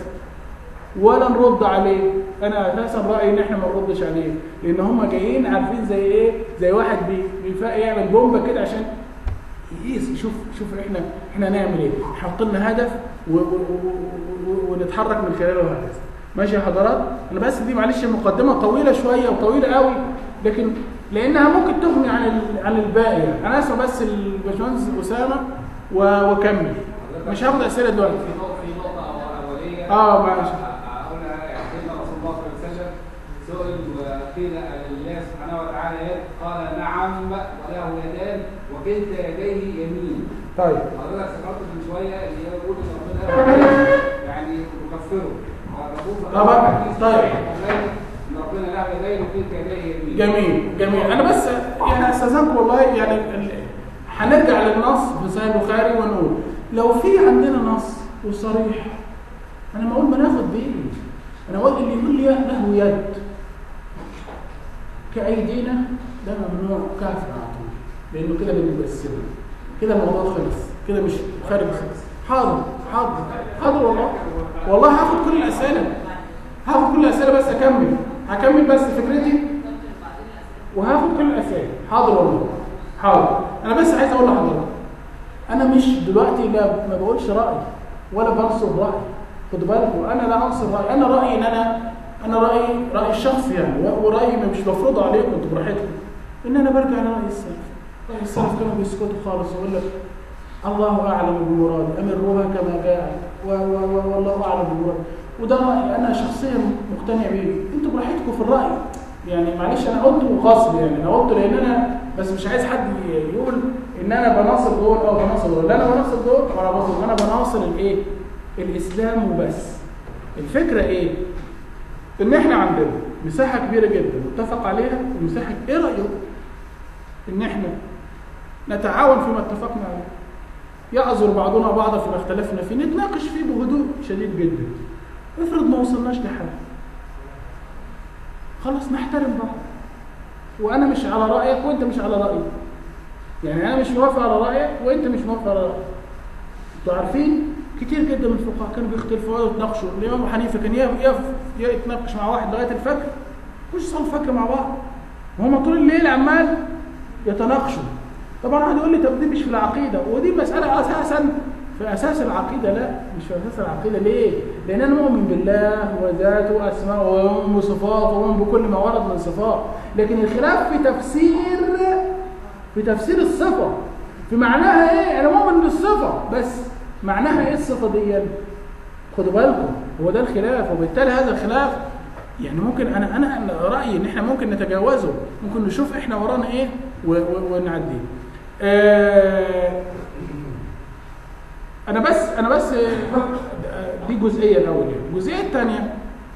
ولا نرد عليه انا اساسا رايي ان احنا ما نردش عليه لان هم جايين عارفين زي ايه زي واحد بي- بيفاق يعمل بومبه كده عشان يقيس شوف شوف احنا احنا نعمل ايه نحط لنا هدف و و و و ونتحرك من خلاله هكذا ماشي يا حضرات انا بس دي معلش مقدمه طويله شويه وطويله قوي لكن لانها ممكن تغني عن ال- عن الباقي يعني. انا اسمع بس الباشمهندس اسامه و- واكمل مش هاخد اسئله دلوقتي في نقطة في نقطة أولية آه، معلش. أقولها يعني سيدنا رسول الله صلى الله عليه وسلم سئل وقيل لله سبحانه وتعالى يد قال نعم وله يدان وكلتا يديه يمين طيب حضرتك ذكرت من شوية اللي هي بيقول إن ربنا يعني يكفره الرسول صلى الله طبعا. عليه وسلم طيب. إن ربنا له يدين وكلتا يديه يمين جميل جميل انا بس يعني استاذنكم والله يعني ال- هنرجع للنص في صحيح البخاري ونقول لو في عندنا نص وصريح انا ما اقول ما ناخد بيه انا اقول اللي يقول لي له يد كايدينا ده ممنوع كافر على طول لانه كده بنبسمه كده الموضوع خلص كده مش خارج حاضر حاضر حاضر والله والله هاخد كل الاسئله هاخد كل الاسئله بس اكمل هكمل بس فكرتي وهاخد كل الاسئله حاضر والله حاضر انا بس عايز اقول لحضرتك انا مش دلوقتي لا ما بقولش رايي ولا بنصر رايي خدوا بالكم انا لا انصر رايي انا رايي ان انا انا رايي رايي الشخصي يعني و- ورايي مش بفرضه عليكم انتوا براحتكم ان انا برجع لراي السلف راي السلف كانوا بيسكتوا خالص ويقول لك الله اعلم بمراده امروها كما جاء و- و- و- والله اعلم بمراده وده رايي انا شخصيا مقتنع بيه انتوا براحتكم في الراي يعني معلش انا قلت غصب يعني انا قلت لان انا بس مش عايز حد يقول ان انا بناصر دول او بناصر دول لا انا بناصر دول ولا بناصر انا بناصر الايه الاسلام وبس الفكره ايه ان احنا عندنا مساحه كبيره جدا متفق عليها ومساحه ايه رايكم ان احنا نتعاون فيما اتفقنا عليه يعذر بعضنا بعضا فيما اختلفنا فيه نتناقش فيه بهدوء شديد جدا افرض ما وصلناش لحل خلاص نحترم بعض وانا مش على رايك وانت مش على رايي يعني انا مش موافق على رايك وانت مش موافق على رايك انتوا عارفين كتير جدا من الفقهاء كانوا بيختلفوا ويتناقشوا الامام ابو حنيفه كان يقف يقف- يتناقش مع واحد لغايه الفجر مش يصلوا الفجر مع بعض وهم طول الليل عمال يتناقشوا طبعا واحد يقول لي طب دي مش في العقيده ودي مساله اساسا في اساس العقيده لا مش في اساس العقيده ليه؟ لان انا مؤمن بالله وذاته واسماءه وصفاته ومؤمن بكل ما ورد من صفات لكن الخلاف في تفسير في تفسير الصفه في معناها ايه؟ انا مؤمن بالصفه بس معناها ايه الصفه دي؟ خدوا بالكم هو ده الخلاف وبالتالي هذا الخلاف يعني ممكن انا انا أنا رايي ان احنا ممكن نتجاوزه ممكن نشوف احنا ورانا ايه و- و- ونعديه آه، انا بس انا بس آه، دي جزئيه الاول يعني الجزئيه الثانيه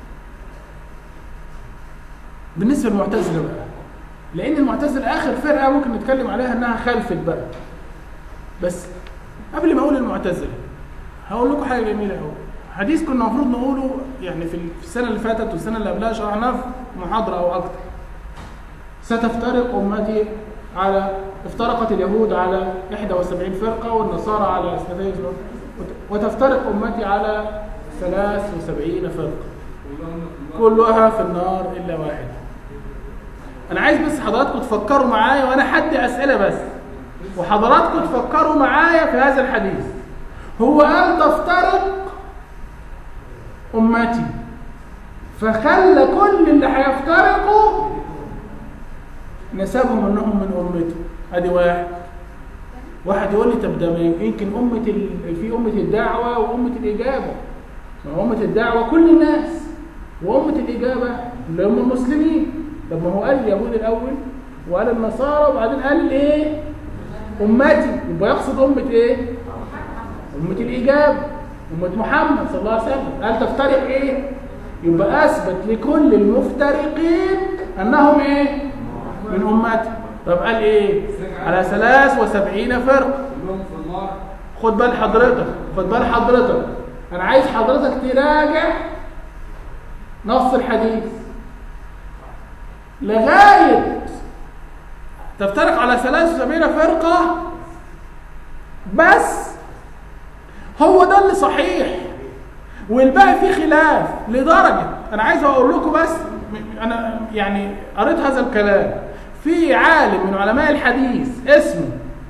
بالنسبه للمعتزله بقى لان المعتزله اخر فرقه ممكن نتكلم عليها انها خلفت بقى بس قبل ما اقول المعتزله هقول لكم حاجه جميله قوي حديث كنا المفروض نقوله يعني في في السنه اللي فاتت والسنه اللي قبلها شرحناه في محاضره او اكتر ستفترق امتي على افترقت اليهود على 71 فرقه والنصارى على 72 وتفترق امتي على 73 فرقه كلهم في النار. كلها في النار الا واحد انا عايز بس حضراتكم تفكروا معايا وانا حدي اسئله بس وحضراتكم تفكروا معايا في هذا الحديث هو قال تفترق امتي فخلى كل اللي هيفترقوا نسبهم انهم من امته ادي واحد واحد يقول لي طب ده ما يمكن امه ال... في امه الدعوه وامه الاجابه ما هو امه الدعوه كل الناس وامه الاجابه اللي هم المسلمين طب ما هو قال اليهود الاول وقال النصارى وبعدين قال الايه امتي يبقى يقصد امه ايه امه الاجابه امه محمد صلى الله عليه وسلم قال تفترق ايه يبقى اثبت لكل المفترقين انهم ايه من امتي طب قال ايه على ثلاث وسبعين فرقه كلهم في النار خد بال حضرتك خد بال حضرتك انا عايز حضرتك تراجع نص الحديث لغايه تفترق على 73 فرقه بس هو ده اللي صحيح والباقي فيه خلاف لدرجه انا عايز اقول لكم بس م- انا يعني قريت هذا الكلام في عالم من علماء الحديث اسمه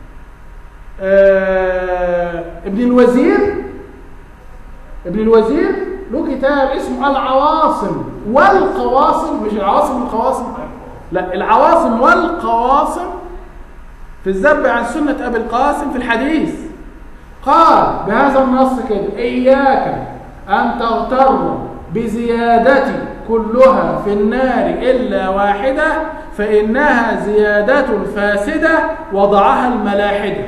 آه، ابن الوزير ابن الوزير له كتاب اسمه العواصم والقواصم مش العواصم والقواصم لا العواصم والقواصم في الذب عن سنة أبي القاسم في الحديث قال بهذا النص كده إياك أن تغتر بزيادة كلها في النار إلا واحدة فإنها زيادة فاسدة وضعها الملاحدة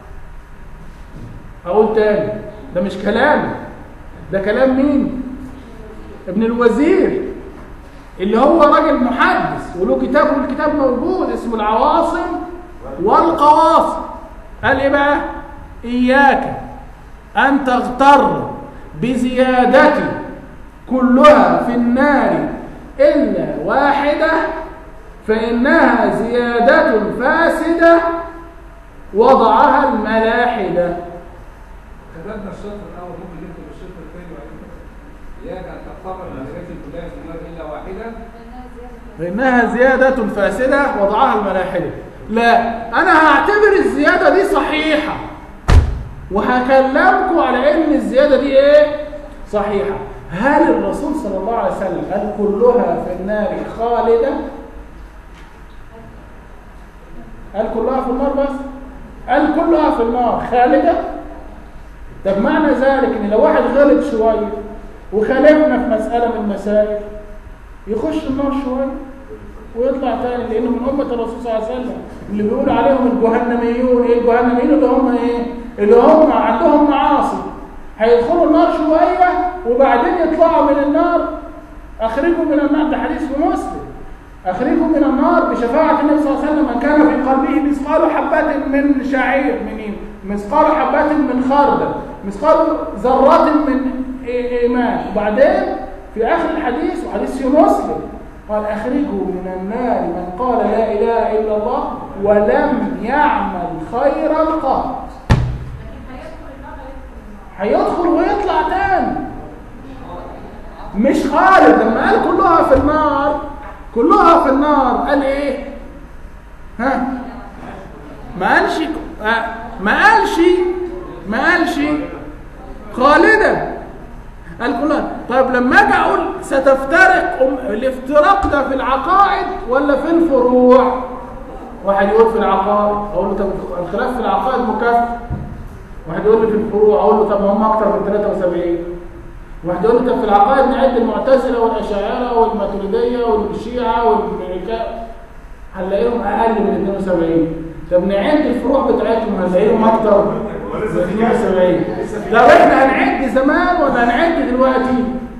أقول تاني ده مش كلامي ده كلام مين ابن الوزير اللي هو راجل محدث وله كتاب والكتاب موجود اسمه العواصم والقواصم قال ايه بقى اياك ان تغتر بزيادة كلها في النار الا واحدة فانها زيادة فاسدة وضعها الملاحده كتبنا الشطر الاول ممكن نكتب الشطر الثاني وبعدين اياك ان تغتر بزيادة كلها في النار الا واحده فإنها زيادة فاسدة وضعها الملاحدة لا أنا هعتبر الزيادة دي صحيحة وهكلمكم على إن الزيادة دي إيه؟ صحيحة هل الرسول صلى الله عليه وسلم قال كلها في النار خالدة؟ قال كلها في النار بس؟ قال كلها في النار خالدة؟ طب معنى ذلك إن لو واحد غلط شوية وخالفنا في مسألة من المسائل يخش النار شوية ويطلع تاني لأنه من أمة الرسول صلى الله عليه وسلم اللي بيقول عليهم الجهنميون إيه الجهنميين اللي هم إيه؟ اللي هم عندهم معاصي هيدخلوا النار شوية وبعدين يطلعوا من النار أخرجوا من النار ده حديث في مسلم أخرجوا من النار بشفاعة النبي صلى الله عليه وسلم من كان في قلبه مثقال حبة من شعير من إيه؟ مثقال حبة من خردل مثقال ذرة من إيه- إيمان وبعدين في آخر الحديث وحديث في مسلم قال أخرجوا من النار من قال لا إله إلا الله ولم يعمل خيرا قط هيدخل ويطلع تاني مش خالد لما قال كلها في النار كلها في النار قال ايه ها ما قالش آه، ما قالش ما قالش خالدة قال كلها طيب لما اجي اقول ستفترق أم- الافتراق ده في العقائد ولا في الفروع واحد يقول في العقائد اقول له طب الخلاف في العقائد مكافئ واحد يقول لي في الفروع اقول له طب ما هم اكتر من 73 واحد يقول لك في العقائد نعد المعتزله والاشاعره والماتريديه والشيعه والملكاء هنلاقيهم اقل من 72 طب نعد الفروع بتاعتهم هنلاقيهم اكتر من 72 طب احنا هنعد زمان ولا هنعد دلوقتي؟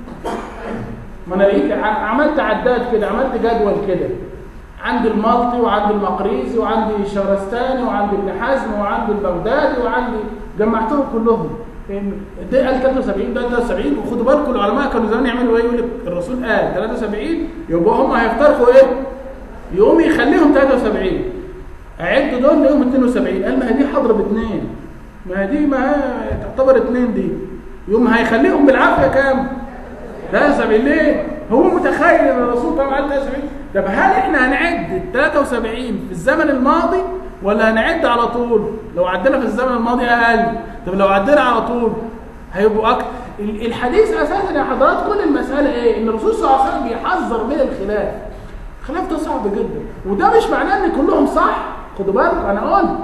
ما انا لقيت ع- عملت عداد كده عملت جدول كده عندي المالطي وعندي المقريزي وعندي شهرستاني وعندي ابن حزم وعندي البغدادي وعندي جمعتهم كلهم إن ده قال 73 ده 73 وخدوا بالكم العلماء كانوا زمان يعملوا ايه يقول لك الرسول قال 73 يبقى هم هيفترقوا ايه؟ يقوم يخليهم 73 اعد دول لهم 72 قال ما هي دي حضر باثنين ما هي دي ما هي تعتبر اثنين دي يقوم هيخليهم بالعافيه كام؟ 73 ليه؟ هو متخيل ان الرسول طبعا قال 73 طب هل احنا هنعد ال 73 في الزمن الماضي ولا هنعد على طول؟ لو عدينا في الزمن الماضي اقل، طب لو عدينا على طول هيبقوا اكتر. ال- الحديث اساسا يا حضرات كل المساله ايه؟ ان الرسول صلى الله عليه وسلم بيحذر من الخلاف. الخلاف ده صعب جدا، وده مش معناه ان كلهم صح، خدوا بالكم انا قلت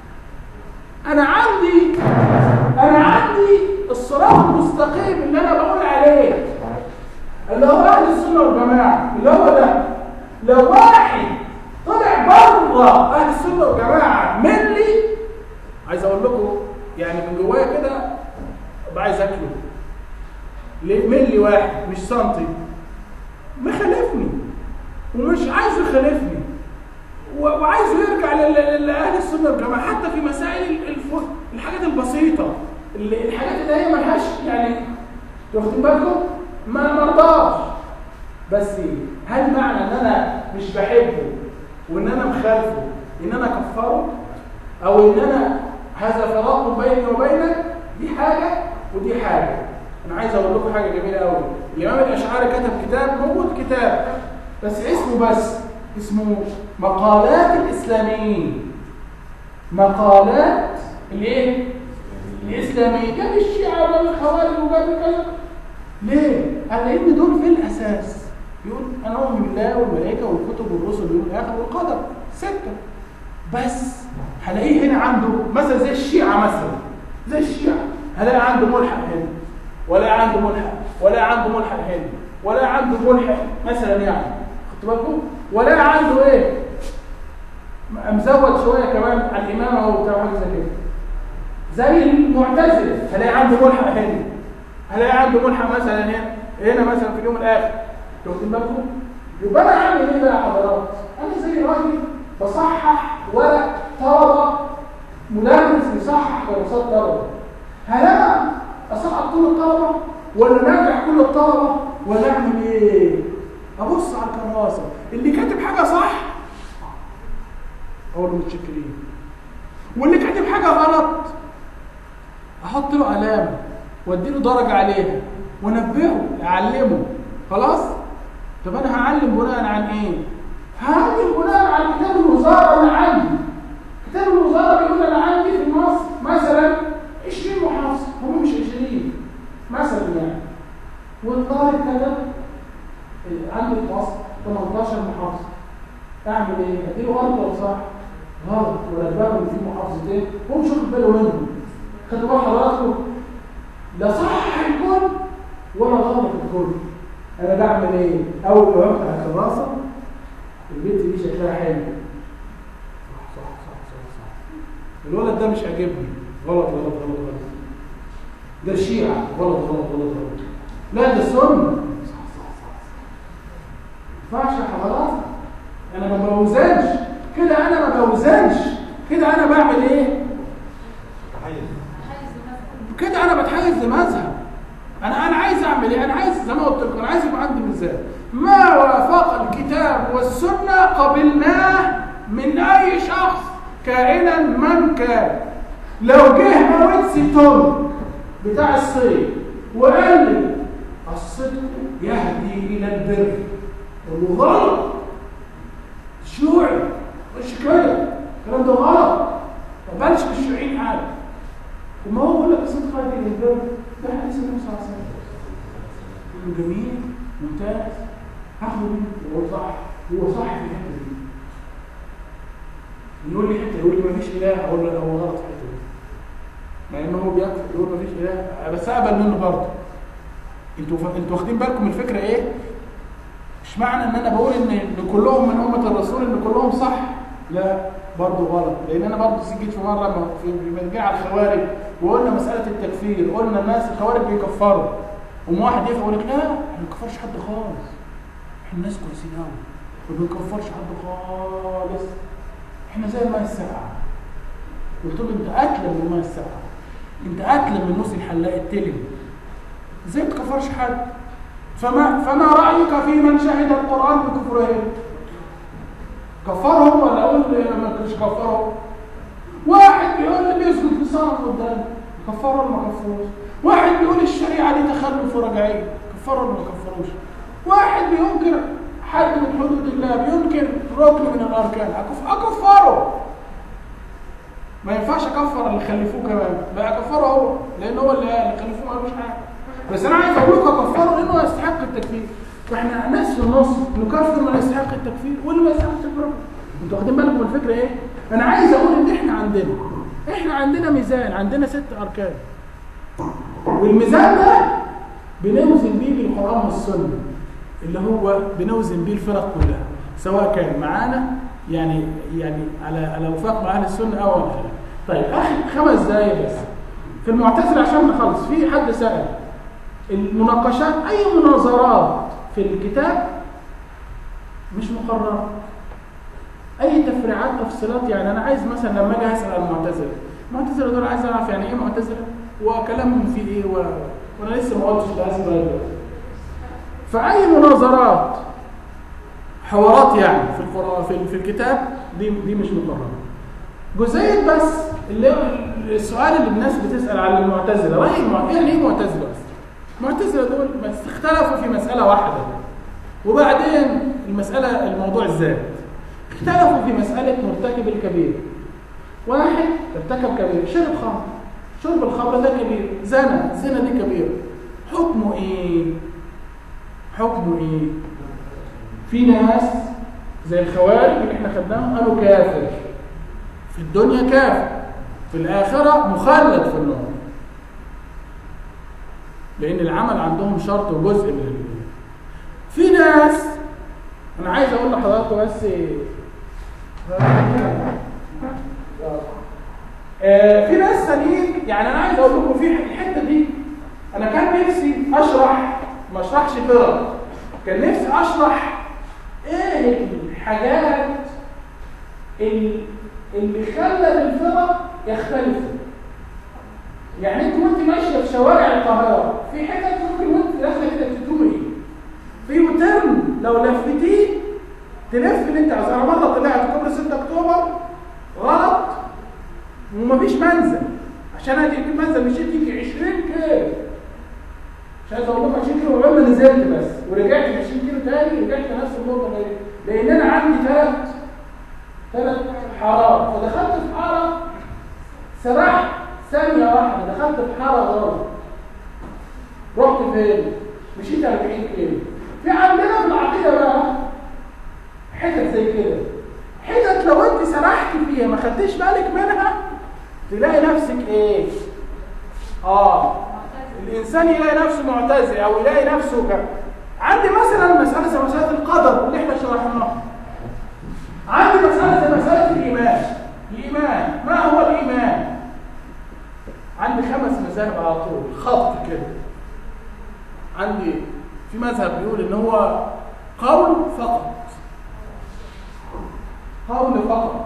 انا عندي انا عندي الصراط المستقيم اللي انا بقول عليه اللي هو اهل السنه والجماعه اللي هو ده لو واحد طلع بره اهل السنه والجماعه مني عايز اقول لكم يعني من جوايا كده ابقى عايز اكله ليه ملي واحد مش سنتي مخالفني ومش عايز يخالفني و- وعايزه يرجع لل- لل- لاهل السنه والجماعه حتى في مسائل الف- الحاجات البسيطه اللي- الحاجات اللي هي ملهاش يعني واخدين بالكم ما مرضاش بس هل معنى ان انا مش بحبه وان انا مخالفه ان انا كفره او ان انا هذا فراق بيني وبينك دي حاجه ودي حاجه انا عايز اقول لكم حاجه جميله قوي الامام الاشعري كتب كتاب موجود كتاب بس اسمه بس اسمه مقالات الاسلاميين مقالات الايه الاسلاميين جاب الشيعه وجاب الخوارج وجاب كذا ليه؟ قال لان دول في الاساس يقول انا اؤمن بالله والملائكه والكتب والرسل واليوم الاخر والقدر سته بس هلاقيه هنا عنده مثلا زي الشيعه مثلا زي الشيعه هلاقي عنده ملحق هنا ولا عنده ملحق ولا عنده ملحق هنا ولا عنده ملحق مثلا يعني خدتوا بالكم ولا عنده ايه مزود شويه كمان على الامامه وبتاع حاجه زي كده زي المعتزله هلاقي عنده ملحق هنا هلاقي عنده ملحق مثلا هنا هنا مثلا في اليوم الاخر واخدين بالكم يبقى انا عامل ايه بقى يا حضرات انا زي راجل بصحح ورق طلبه مدرس بيصحح دراسات طلبه هل انا اصحح كل الطلبه ولا نرجع كل الطلبه ولا اعمل ايه ابص على الكراسه اللي كاتب حاجه صح اقول له متشكرين واللي كاتب حاجه غلط احط له علامه وادي له درجه عليها وانبهه اعلمه خلاص طب انا هعلم بناء عن ايه هعلم بناء عن كتاب الوزاره اللي عندي كتاب الوزاره بيقول انا عندي في مصر مثلا 20 محافظه هم مش 20 مثلا يعني والطالب كتب عندي في مصر 18 محافظه اعمل ايه اديله غلط ولا صح غلط ولا في محافظتين هو مش واخد باله منهم خدوا بال حضراتكم لا صح الكل ولا غلط الكل انا بعمل ايه اول ما بفتح الكراسه البنت دي شكلها حلو صح صح صح صح صح الولد ده مش عاجبني غلط غلط غلط غلط ده الشيعة غلط غلط غلط غلط لا ده السنة صح صح صح ما ينفعش يا حضرات انا ما بوزنش كده انا ما بوزنش كده انا بعمل ايه كده انا بتحيز لمذهب انا انا عايز اعمل ايه انا عايز زي ما قلت لكم انا عايز يبقى عندي ميزان ما وافق الكتاب والسنه قبلناه من اي شخص كائنا من كان لو جه ماوتسي تونج بتاع الصين وقال لي الصدق يهدي الى البر قول له غلط شيوعي مش كده الكلام ده غلط ما بالش بالشيوعيين حاجه وما هو بيقول لك الصدق هذه البر ده حديث النبي صلى الله عليه وسلم يقول له جميل ممتاز هاخده منه هو صح هو صح في الحته دي يقول لي حته يقول لي ما فيش اله اقول له هو غلط في الحته دي مع ان هو بيكفر يقول ما فيش اله بس اقبل منه برضه انتوا ف... انتوا واخدين بالكم من الفكره ايه مش معنى ان انا بقول ان ان كلهم من امه الرسول ان كلهم صح لا برضه غلط لان انا برضه جيت في مره م- في بنجي على الخوارج وقلنا مساله التكفير قلنا الناس الخوارج بيكفروا قوم واحد يقف يقول لك لا احنا ما بنكفرش حد خالص احنا الناس كويسين قوي ما بنكفرش حد خالص احنا زي الماء الساقعه قلت له انت اتلم من الماء الساقعه انت اتلم من نص الحلاق التلم ازاي ما تكفرش حد فما فما رايك في من شهد القران بكفرهم كفرهم ولا اقول ما كنتش كفرهم واحد بيقول لي بيسجد لصنم قدامي كفروا ولا ما كفروش واحد بيقول الشريعه دي تخلف ورجعيه كفروا ولا ما كفروش واحد بينكر حد من حدود الله بينكر ركن من الاركان أكف- اكفره ما ينفعش اكفر اللي خلفوه كمان لا اكفره هو لان هو اللي اللي خلفوه ما قالوش حاجه بس انا عايز اقول لكم اكفره لانه يستحق التكفير فاحنا ناس في النص نكفر من يستحق التكفير واللي ما يستحقش التكفير انتوا واخدين بالكم من الفكره ايه؟ انا عايز اقول ان احنا عندنا احنا عندنا ميزان عندنا ست اركان والميزان ده بنوزن بيه بالقران والسنه اللي هو بنوزن بيه الفرق كلها سواء كان معانا يعني يعني على على وفاق مع اهل السنه او على الخلاف. طيب اخر خمس دقايق بس في المعتزله عشان نخلص في حد سال المناقشات اي مناظرات في الكتاب مش مقرره اي تفريعات تفصيلات يعني انا عايز مثلا لما اجي اسال عن المعتزله المعتزله دول عايز اعرف يعني ايه معتزله وكلامهم فيه ايه و... وانا لسه ما قلتش ده اسمه ايه فاي مناظرات حوارات يعني في القران في, في الكتاب دي دي مش مقرره جزئيه بس اللي هو السؤال اللي الناس بتسال على المعتزله راي المع... يعني ايه معتزله بس المعتزله دول بس اختلفوا في مساله واحده وبعدين المساله الموضوع الذات اختلفوا في مساله مرتكب الكبير واحد ارتكب كبير شرب خمر شرب الخمر ده كبير زنا الزنا دي كبير حكمه ايه حكمه ايه في ناس زي الخوارج اللي احنا خدناهم قالوا كافر في الدنيا كافر في الآخرة مخلد في النار لأن العمل عندهم شرط وجزء من الإيمان في ناس أنا عايز أقول لحضراتكم بس آه، في ناس ثانيين يعني أنا عايز أقول لكم في الحتة دي أنا كان نفسي أشرح ما أشرحش فرق كان نفسي أشرح إيه الحاجات اللي اللي خلى الفرق يختلفوا يعني انت وانت ماشيه في شوارع القاهره في حتت ممكن وانت داخله كده تتوهي في يوترن لو لفتيه تلف اللي انت عايزه انا مره طلعت كوبري 6 اكتوبر غلط ومفيش منزل عشان اجي اجيب منزل مشيت يجي 20 كيلو مش عايز اقول لكم 20 كيلو عقبال ما نزلت بس ورجعت 20 كيلو تاني رجعت لنفس النقطه دي لان انا عندي ثلاث ثلاث حارات فدخلت في حاره سرحت ثانيه واحده دخلت في حاره غلط رحت فين؟ مشيت 40 كيلو في عندنا في العقيده بقى حتت زي كده حتت لو انت سرحت فيها ما خدتش بالك منها تلاقي نفسك ايه؟ اه الانسان يلاقي نفسه معتزل او يلاقي نفسه ك... عندي مثلا مساله زي مساله القدر اللي احنا شرحناها عندي مساله زي مساله الايمان الايمان ما هو الايمان عندي خمس مذاهب على طول خط كده عندي في مذهب بيقول ان هو قول فقط قول فقط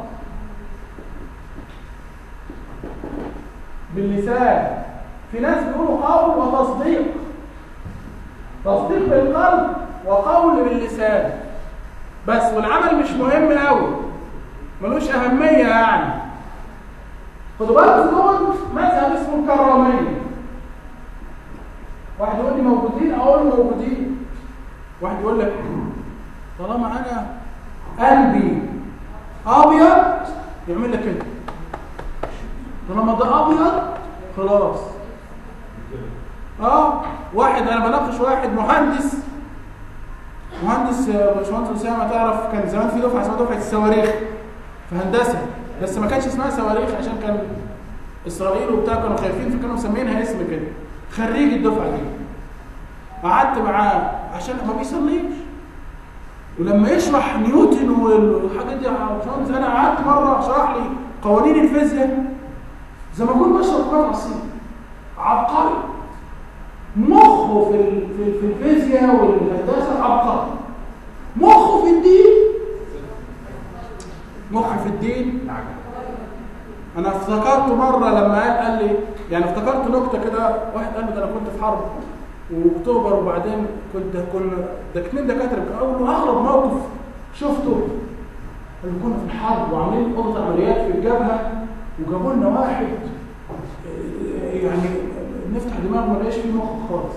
باللسان في ناس بيقولوا قول وتصديق تصديق بالقلب وقول باللسان بس والعمل مش مهم قوي ملوش اهميه يعني خدوا بالكم دول مذهب اسمه الكراميه واحد يقول لي موجودين اقول له موجودين واحد يقول لك طالما انا قلبي ابيض يعمل لك كده طالما ده ابيض خلاص اه واحد انا بناقش واحد مهندس مهندس آه، باشمهندس اسامه تعرف كان زمان في دفعه اسمها دفعه الصواريخ في هندسه بس ما كانش اسمها صواريخ عشان كان اسرائيل وبتاع كانوا خايفين فكانوا مسمينها اسم كده خريج الدفعه دي قعدت معاه عشان ما بيصليش ولما يشرح نيوتن والحاجات دي يا باشمهندس انا قعدت مره شرح لي قوانين الفيزياء زي ما اكون بشرب كوبايه عصير عبقري مخه في ال- في في الفيزياء والهندسه عبقري مخه في الدين مخه في الدين انا افتكرت مره لما قال قال لي يعني افتكرت نكته كده واحد قال لي ده انا كنت في حرب واكتوبر وبعدين كنت كنا ده اتنين دكاتره كان اول اغرب موقف شفته اللي كنا في الحرب وعاملين اوضه عمليات في الجبهه وجابوا لنا واحد آه، يعني نفتح دماغه ما نلاقيش فيه مخ خالص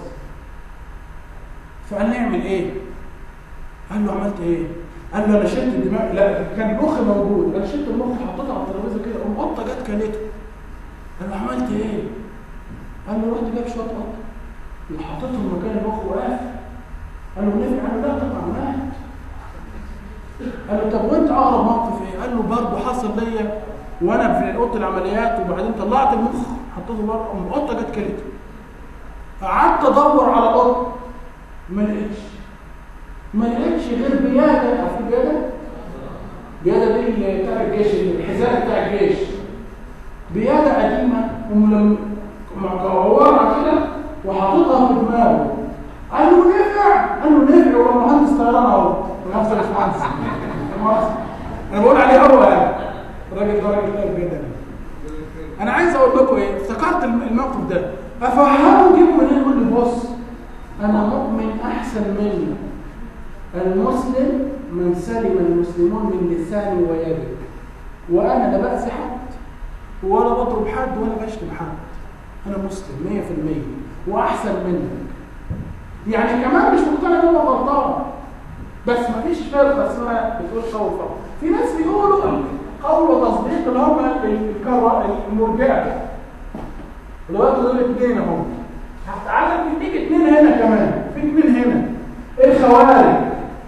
فقال نعمل ايه؟ قال له عملت ايه؟ قال له انا شلت الدماغ لا كان المخ موجود انا شلت المخ حطيته على الترابيزه كده قام قطه جت كلته قال له عملت ايه؟ قال له رحت جايب شويه قطه وحطيتهم مكان المخ وقف قال له نفع قال له لا طبعا مات قال له طب وانت اقرب موقف ايه؟ قال له برضه حصل ليا وانا في اوضه العمليات وبعدين طلعت المخ حطيته بره قام القطه جت كلته قعدت ادور على قطه ما لقيتش ما لقيتش غير بياده عارفين بياده؟ بياده دي اللي بتاع الجيش الحزام بتاع الجيش بياده قديمه وملم- مكورها كده وحاططها في دماغه قال له نفع قال له نفع هو مهندس طيران اهو مهندس مش مهندس مهندس. انا بقول عليه هو يعني الراجل ده راجل طيب جدا انا عايز اقول لكم ايه افتكرت الم- الموقف ده افهمه جيبه منين يقول لي بص انا مؤمن احسن منك المسلم من سلم المسلمون من لساني ويدي وانا لا باذي حد ولا بضرب حد ولا بشتم حد انا مسلم 100% واحسن منك يعني كمان مش مقتنع ان هو غلطان بس ما فيش فرقه اسمها بتقول قول فقط في ناس بيقولوا قول وتصديق اللي هم الكرة المرجئه دلوقتي دول اثنين اهو تعالى نديك اثنين هنا كمان في اثنين هنا الخوارج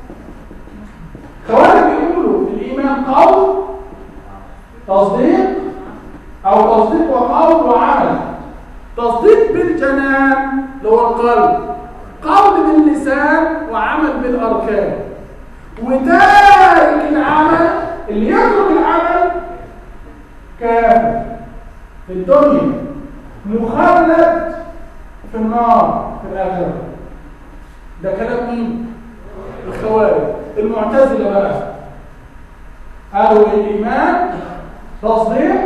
خوارج بيقولوا الايمان قول تصديق او تصديق وقول وعمل تصديق بالجنان اللي هو القلب قول باللسان وعمل بالاركان وتارك العمل اللي يترك العمل كافر في الدنيا مخلد في النار في الاخره ده كلام مين الخوارج المعتزله بقى قالوا الايمان تصديق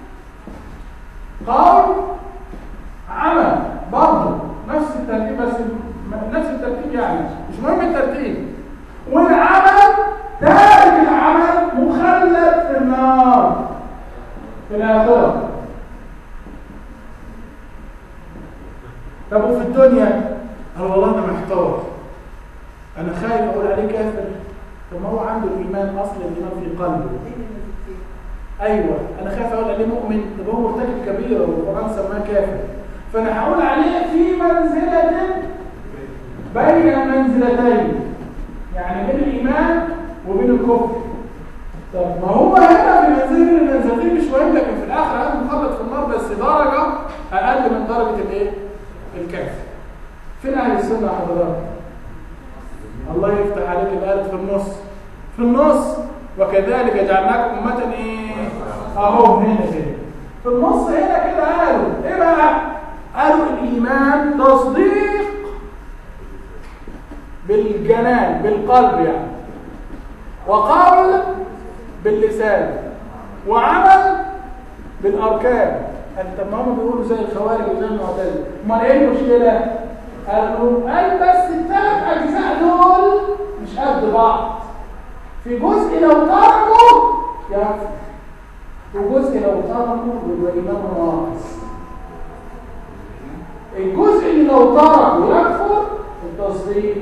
قول عمل برضه نفس الترتيب بس م- نفس الترتيب يعني مش مهم الترتيب والعمل تارك العمل مخلد في النار في الآخرة طب وفي الدنيا قال والله أنا محتار أنا خايف أقول عليه كافر طب ما هو عنده الإيمان أصل الإيمان في قلبه ايوه انا خايف اقول عليه مؤمن طب هو مرتكب كبيره والقران سماه كافر فانا هقول عليه في منزله بين المنزلتين يعني بين الايمان وبين الكفر طب ما هو هنا في منزله من المنزلتين مش مهم لكن في الاخر انا مخلد في النار بس درجه اقل من درجه الايه؟ الكافر فين اهل السنه يا حضرات؟ الله يفتح عليك الآية في النص في النص وكذلك جعلناكم أمة إيه؟ أهو هنا كده في النص هنا كده قالوا إيه بقى؟ قالوا الإيمان تصديق بالجنان بالقلب يعني وقول باللسان وعمل بالأركان طب ما هم بيقولوا زي الخوارج وزي المعتزلة امال ايه المشكلة؟ قالوا قال بس الثلاث أجزاء دول مش قد بعض في جزء لو تركوا يكفر وجزء لو تركوا يبقى إيمانه ناقص الجزء اللي لو تركوا يكفر التصديق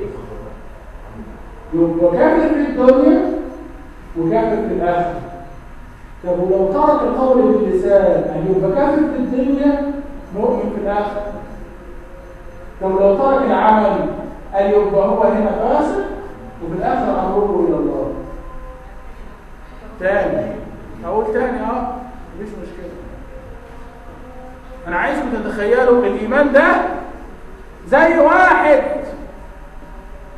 يبقى كافر في الدنيا وكافر في الآخرة طب ولو ترك القول باللسان يبقى كافر في الدنيا مؤمن في الآخرة طب لو ترك العمل قال يبقى هو هنا فاسق وفي الآخرة أمره إلى الله تاني أقول تاني أه مفيش مشكلة أنا عايزكم تتخيلوا الإيمان ده زي واحد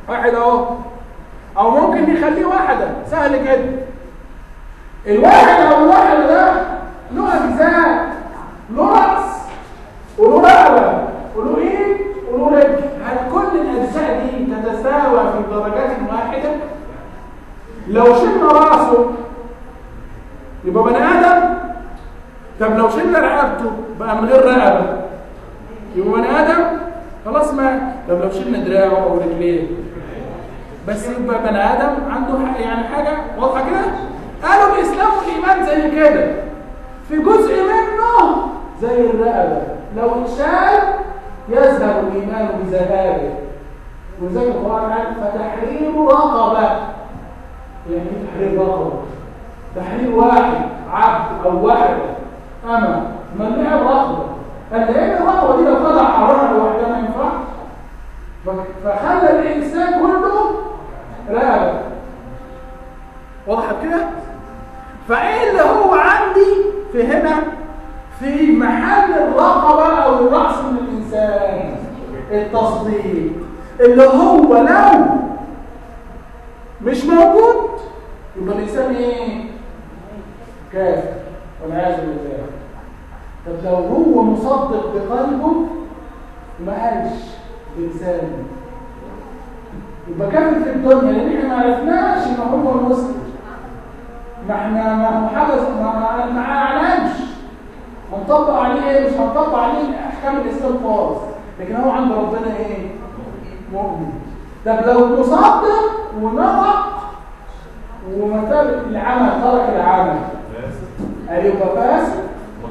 واحد اهو او ممكن نخليه واحده سهل جدا الواحد او الواحده ده له اجزاء له راس وله رقبه وله ايد وله رجل هل كل الاجزاء دي تتساوى في درجات واحده لو شلنا راسه يبقى بني ادم طب لو شلنا رقبته بقى من غير رقبه يبقى بني ادم خلاص ما طب لو شلنا دراعه او رجليه بس يبقى بني ادم عنده ح- يعني حاجه واضحه كده قالوا الاسلام والايمان زي كده في جزء منه زي الرقبه لو اتشال يذهب الايمان بذهابه وزي القران قال فتحرير رقبه يعني ايه تحرير رقبه تحرير واحد عبد او واحده اما من لعب رقبه قال لان الرقبه دي لو خدع حرارها لوحدها ما ينفعش ف- فخلى الانسان كله رقبه واضحه كده فايه اللي هو عندي في هنا في محل الرقبه او الراس من الانسان التصديق اللي هو لو مش موجود يبقى الانسان ايه كافر والعياذ بالله طب لو هو مصدق بقلبه ما قالش بلسانه يبقى كافر في الدنيا لان احنا ما عرفناش ان هو مسلم ما احنا ما هو حاجه ما ما اعلنش هنطبق عليه ايه مش هنطبق عليه احكام الاسلام خالص لكن هو عند ربنا ايه مؤمن طب لو مصدق ونطق وما ترك العمل ترك العمل هيبقى فاسد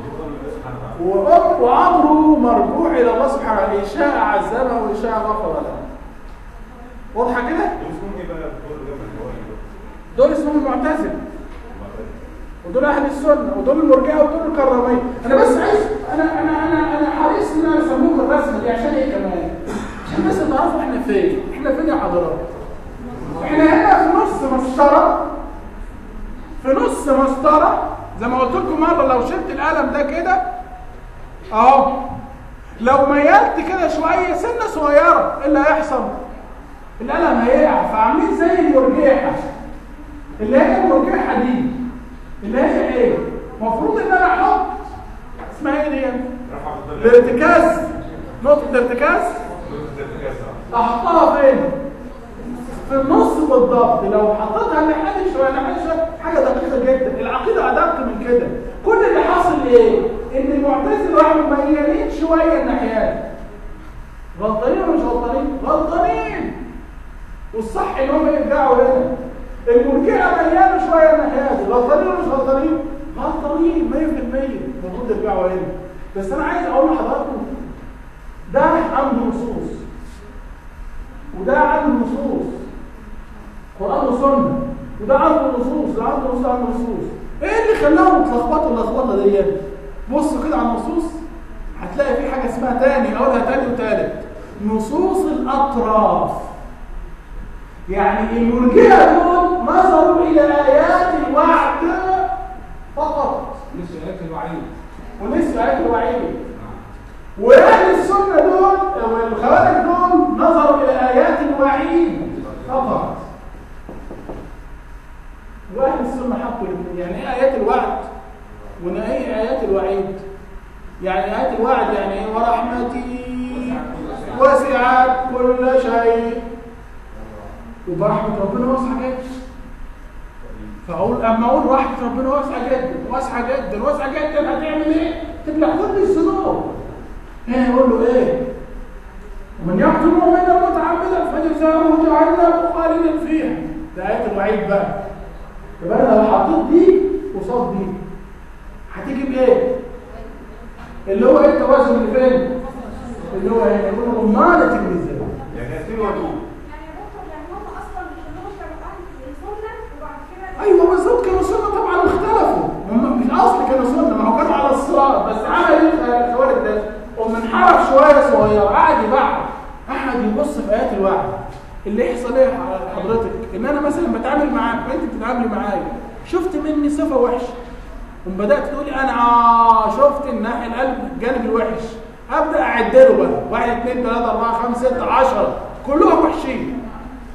وأم- وامره مرجوع الى الله سبحانه وتعالى ان شاء عذبه وان شاء غفر له واضحه كده اسمهم ايه بقى دول جنب الحوالي دول اسمهم المعتزله ودول اهل السنه ودول المرجئه ودول الكراميه انا بس عايز انا انا انا انا حريص ان انا اسميكم الرسمه دي عشان ايه كمان عشان بس تعرفوا احنا فين احنا فين يا حضرات احنا هنا في نص مسطره في نص مسطره زي ما قلت لكم مره لو شلت القلم ده كده اهو لو ميلت كده شويه سنه صغيره ايه اللي هيحصل القلم هيقع فعاملين زي المرجيحه اللي هي المرجحه دي اللي هي ايه المفروض ان انا احط اسمها ايه دي رفع الضلع الارتكاز نقطه الارتكاز احطها فين في النص بالضبط لو حطيتها ناحيه شويه ناحيه شويه حاجه دقيقه جدا العقيده ادق من كده كل اللي حاصل ايه ان المعتزله راحوا ميالين شويه الناحيات غلطانين ولا مش غلطانين غلطانين والصح ان هم يرجعوا هنا المرجئه مليانه شويه الناحيات غلطانين ولا مش غلطانين غلطانين 100% المفروض يرجعوا هنا بس انا عايز اقول لحضراتكم ده عنده نصوص وده عنده نصوص قرآن وسنة وده عنده نصوص ده عنده نصوص ده عنده نصوص ايه اللي خلاهم يتلخبطوا اللخبطه ديت بصوا كده على النصوص هتلاقي في حاجه اسمها تاني اقولها تاني وتالت نصوص الاطراف يعني المرجئه دول نظروا الى ايات الوعد فقط مش آيات الوعيد ونسوا ايات الوعيد واهل السنه دول او الخوارج دول نظروا الى ايات الوعيد فقط واهل السنه حطوا الاثنين. يعني ايه ايات الوعد وايه ايات الوعيد يعني ايات الوعد يعني ايه ورحمتي وسعت كل شيء يبقى رحمه ربنا واسعه جدا فاقول اما اقول رحمه ربنا واسعه جدا واسعه جدا واسعه جدا هتعمل ايه؟ تبلع كل الذنوب هنا يقول له ايه؟ ومن يقتل مؤمنا متعمدا فجزاؤه جهنم خالدا فيها ده ايه الوعيد بقى يبقى انا لو حطيت دي قصاد دي هتيجي بايه؟ اللي هو ايه التوازن اللي فين؟ اللي هو هنا يقول له ضمانه الميزان يعني ياسين وتوب يعني يا دكتور يعني هم اصلا مش اللي هم كانوا اهل السنه وبعد كده ايوه بالظبط كانوا سنه طبعا اختلفوا هم مش اصل كانوا سنه ما هو كانوا على الصراط بس عمل ايه الخوارج ده؟ قام منحرف شويه صغيره قعد يبعد قعد يبص في ايات الوعد اللي يحصل ايه حضرتك ان انا مثلا بتعامل معاك وانت بتتعاملي معايا شفت مني صفه وحشه قوم بدات تقولي انا اه شفت الناحيه القلب الجانب الوحش ابدا اعد له بقى 1 2 3 4 5 6 10 كلهم وحشين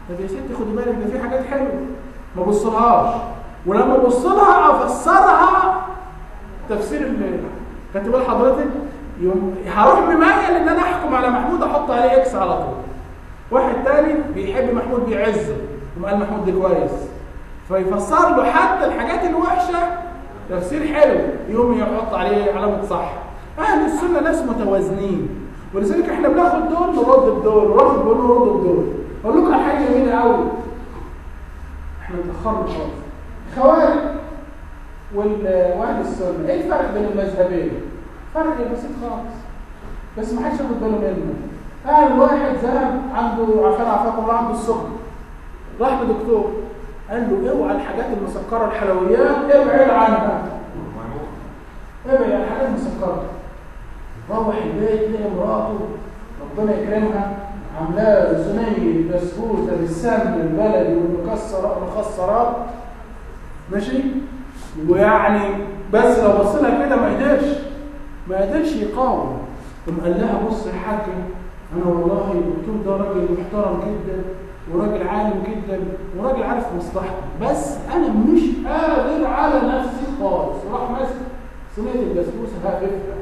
طب يا ستي خدي بالك ده في حاجات حلوه ما بصلهاش ولما ابص لها افسرها تفسير اللي خدت بال حضرتك يوم هروح بميل ان انا احكم على محمود احط عليه اكس على طول واحد تاني بيحب محمود بيعزه وقال محمود ده كويس فيفسر له حتى الحاجات الوحشه تفسير حلو يقوم يحط عليه علامه صح اهل السنه ناس متوازنين ولذلك احنا بناخد دول نرد بدول وناخد بدول نرد بدول اقول لكم على حاجه جميله قوي احنا اتاخرنا خالص خوارج وال- واهل السنه ايه الفرق بين المذهبين فرق بسيط خالص بس ما حدش ياخد باله منه قال واحد ذهب عنده عشان عافاك الله عنده السكر راح لدكتور قال له اوعى الحاجات المسكره الحلويات ابعد عنها ابعد عن الحاجات المسكره روح البيت لقى مراته ربنا يكرمها عاملاه صينيه بسبوسه بالسمن البلدي والمكسرات والمخسرات ماشي ويعني بس لو بص لها كده ما قدرش ما قدرش يقاوم ثم قال لها بص يا حاجه انا والله الدكتور ده راجل محترم جدا وراجل عالم جدا وراجل عارف مصلحتي بس انا مش قادر على نفسي خالص وراح ماسك صينيه البسبوسه هقفها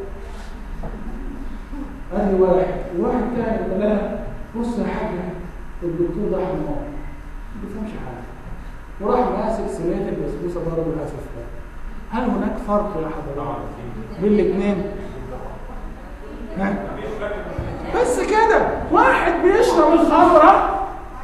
قال لي واحد وواحد تاني قال لها بص يا حاجه الدكتور ده حمار ما بيفهمش حاجه وراح ماسك صينيه البسبوسه برضه هقفها هل هناك فرق يا حضرات بين الاثنين؟ ها؟ بس كده واحد بيشرب الخمره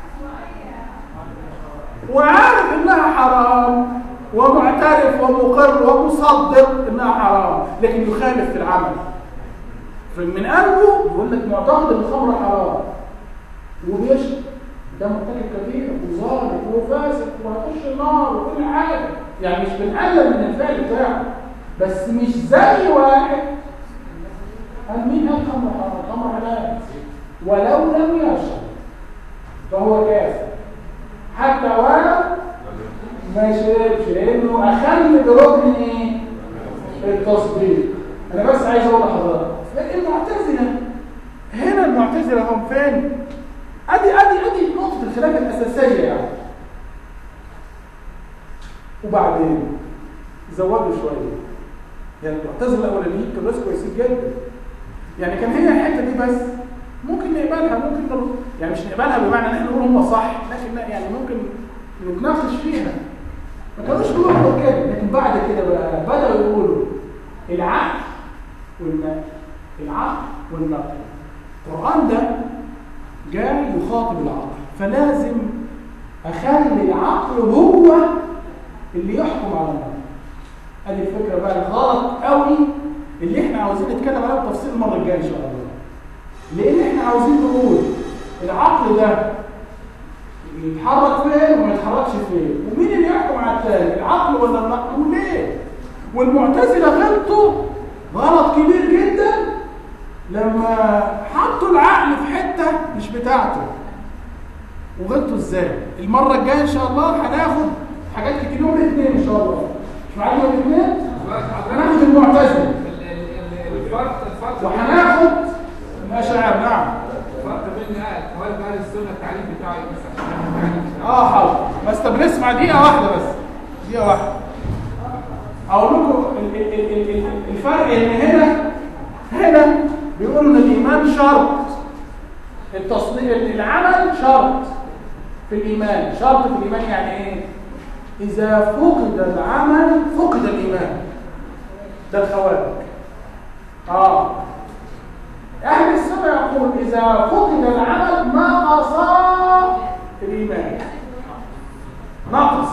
وعارف انها حرام ومعترف ومقر ومصدق انها حرام لكن يخالف في العمل من قلبه يقول لك معتقد ان الخمر حرام وبيشرب ده مرتكب كبير وظالم وفاسق وهيخش النار وكل حاجه يعني مش بنقلل من الفعل بتاعه بس مش زي واحد قال مين قال خمر حرام؟ خمر حلال ولو لم يشرب فهو كافر حتى ولو ما شربش لانه اخل بركن ايه؟ التصديق انا بس عايز اقول لحضرتك المعتزله هنا المعتزله هم فين؟ ادي ادي ادي نقطه الخلاف الاساسيه يعني وبعدين زودوا شويه يعني المعتزله الاولانيين كانوا ناس كويسين جدا يعني كان هي الحته دي بس ممكن نقبلها ممكن نر... يعني مش نقبلها بمعنى ان احنا نقول هم صح لكن لا يعني ممكن نتناقش فيها ما كانوش بيقولوا كده لكن بعد كده بقى بدأوا يقولوا العقل والنقل العقل والنقل القرآن ده جاي يخاطب العقل فلازم أخلي العقل هو اللي يحكم على النقل ادي الفكرة بقى الغلط قوي اللي احنا عاوزين نتكلم عليها بتفصيل المرة الجاية ان شاء الله لان احنا عاوزين نقول العقل ده يتحرك فين وما يتحركش فين ومين اللي يحكم على الثاني العقل ولا النقل وليه والمعتزله غلطوا غلط كبير جدا لما حطوا العقل في حته مش بتاعته وغلطوا ازاي المره الجايه ان شاء الله هناخد حاجات كتير يوم الاثنين ان شاء الله مش معانا يوم الاثنين هناخد المعتزله الفرق الفرق وهناخد الاشاعره نعم الفرق بين اهل اهل السنه التعليم بتاعه ايه مثلا التعليم بتاعه اه حاضر بس طب نسمع دقيقة واحدة بس دقيقة واحدة أقول لكم ال- ال- ال- ال- ال- الفرق إن هنا هنا بيقولوا إن الإيمان شرط التصديق العمل شرط في الإيمان شرط في الإيمان يعني إيه؟ إذا فقد العمل فقد الإيمان ده الخوارج آه أهل السنة يقول إذا فقد العمل نقص الإيمان ناقص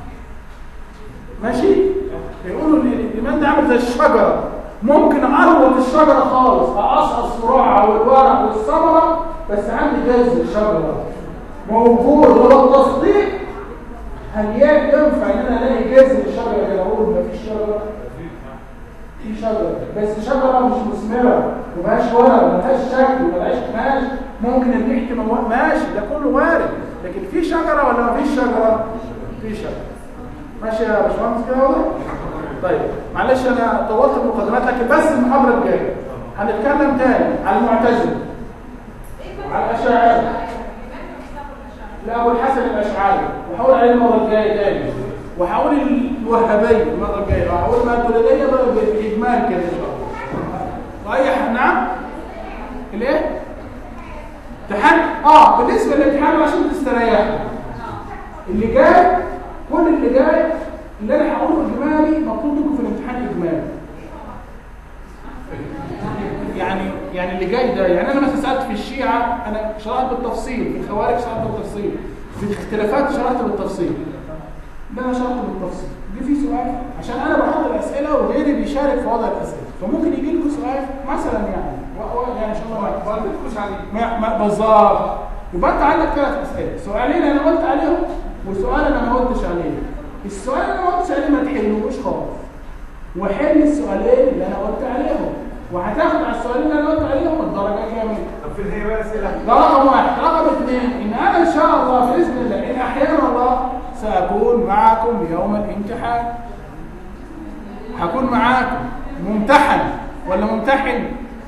ماشي يقولوا ان الايمان ده عامل زي الشجره ممكن اروض الشجره خالص اقصقص فروعها والورق والثمره بس عندي جذر الشجره موجود ولو تصديق هل ينفع ان انا الاقي جذر الشجره كده اقول مفيش شجره في شجره بس شجره مش مثمره وملهاش ورق وملهاش شكل وملهاش قماش ممكن الريح تبقى ماشي ده كله وارد لكن في شجره ولا مفيش شجره؟ في شجره ماشي يا باشمهندس كده واضح؟ طيب معلش انا طولت المقدمات لكن بس المحاضره الجايه هنتكلم تاني على المعتزله على الاشاعره لابو الحسن الاشعري وهقول عليه المره الجايه تاني وهقول الوهابيه المره الجايه وهقول الماتريديه بقى باجمال كده ان شاء الله واي ح- نعم الايه امتحان اه بالنسبه للامتحان عشان تستريحوا اللي جاي كل اللي جاي اللي انا هقوله اجمالي مطلوب منكم في الامتحان اجمالي يعني يعني اللي جاي ده يعني انا مثلا سالت في الشيعه انا شرحت بالتفصيل في الخوارج شرحت بالتفصيل في الاختلافات شرحت بالتفصيل ده انا شرحت بالتفصيل دي في سؤال عشان انا بحط الاسئله وغيري بيشارك في وضع الاسئله فممكن يجي لكم سؤال مثلا يعني و- و- يعني ان شاء الله ما قلتلكوش عليه ما ما بالظبط يبقى انت عندك ثلاث اسئله سؤالين انا قلت عليهم وسؤال انا ما قلتش عليه السؤال اللي انا ما قلتش عليه ما تحلوش خالص وحل السؤالين اللي انا قلت عليهم وهتاخد على السؤالين اللي انا قلت عليهم الدرجه كامله طب في النهايه بقى اسئله ده رقم واحد رقم اثنين ان انا ان شاء الله باذن الله ان احيانا الله ساكون معكم يوم الامتحان هكون معاكم ممتحن ولا ممتحن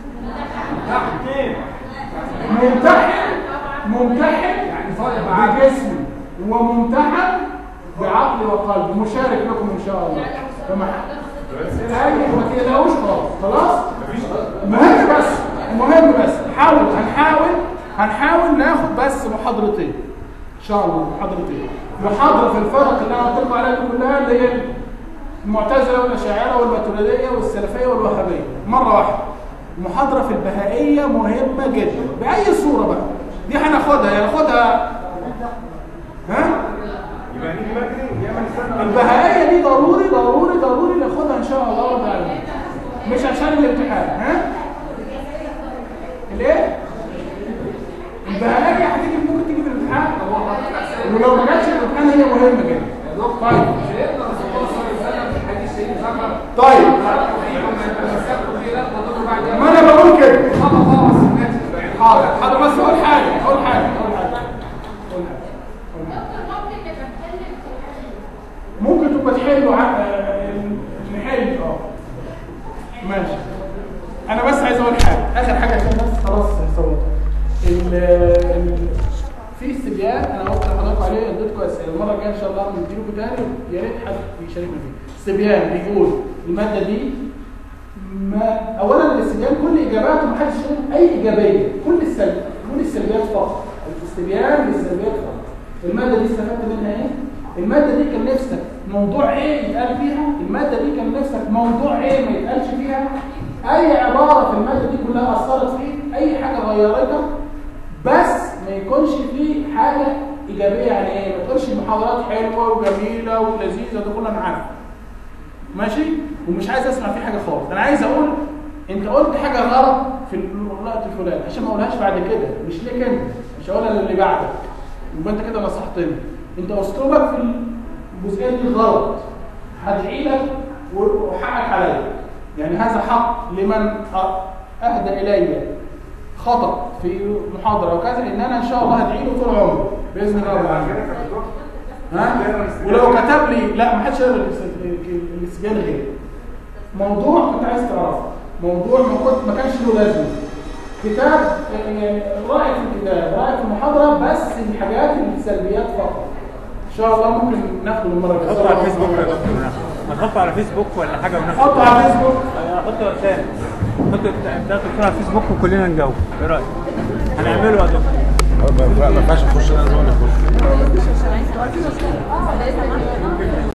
اثنين ممتحن ممتحن يعني صالح معاك بجسمي وممتحن بعقلي وقلبي مشارك لكم ان شاء الله فما أي- ما تقلقوش خالص خلاص المهم بس المهم بس حاول هنحاول هنحاول ناخد بس محاضرتين ان شاء الله محاضرتين محاضره في الفرق اللي انا قلت لكم عليها دي كلها اللي هي المعتزله والاشاعره والماتريديه والسلفيه والوهابيه مره واحده محاضره في البهائيه مهمه جدا باي صوره بقى دي هناخدها يعني ناخدها ها يبقى نيجي بدري يا ما نستنى البهائية دي ضروري ضروري ضروري ناخدها ان شاء الله رب العالمين مش عشان الامتحان ها الايه البهائية هتيجي ممكن تيجي في الامتحان ولو ما جاتش في الامتحان هي مهمة جدا يا دكتور طيب سيدنا رسول الله صلى الله عليه وسلم في الحديث الشريف ذكر طيب فيكم من تمسكوا به لا تضروا بعد ما انا بقول كده خطأ خالص الناس حاضر حاضر بس اقول حاجة اقول حاجة اقول حاجة اقول حاجة أقول حاجة. ممكن تبقى تحلوا ع- آه، نحل اه ماشي انا بس عايز اقول حاجه اخر حاجه عشان بس خلاص صوت ال ال- في استبيان انا قلت لحضراتكم عليه اديتكم اسئله المره الجايه ان شاء الله نديله تاني يا ريت حد يشاركنا فيه استبيان بيقول الماده دي ما اولا الاستبيان كل اجاباته ما حدش يقول اي ايجابيه كل السلب كل السلبيات فقط الاستبيان للسلبيات فقط الماده دي استفدت منها ايه الماده دي كان نفسك موضوع ايه يتقال فيها الماده دي كان نفسك موضوع ايه ما يتقالش فيها اي عباره في الماده دي كلها اثرت فيك اي حاجه غيرتك بس ما يكونش فيه حاجه ايجابيه يعني ايه ما تقولش المحاضرات حلوه وجميله ولذيذه ده كله انا عارفه ماشي ومش عايز اسمع فيه حاجه خالص انا عايز اقول انت قلت حاجه غلط في الوقت الفلاني عشان ما اقولهاش بعد كده مش ليك انت مش هقولها للي بعدك يبقى انت كده نصحتني انت اسلوبك في الجزئيه دي غلط هدعي لك وحقك عليا يعني هذا حق لمن أ- اهدى الي خطا في محاضره وكذا ان انا ان شاء الله هدعي له طول عمري باذن الله رب العالمين كده يا دكتور ها ولو كتب لي لا ما حدش يقرا الاست- الاستبيان غير موضوع كنت عايز تعرفه موضوع ما كنت ما كانش له لازمه كتاب يعني رايك في الكتاب رايك في المحاضره بس الحاجات السلبيات فقط ان شاء الله ممكن ناخده المره الجايه نحطه على الفيسبوك يا دكتور ما نحطه على فيسبوك ولا حاجه ونحطه حطه على الفيسبوك نحطه قدام نحط بتاع الدكتور على الفيسبوك وكلنا نجاوب ايه رايك؟ هنعمله يا دكتور ما ينفعش نخش لازم نخش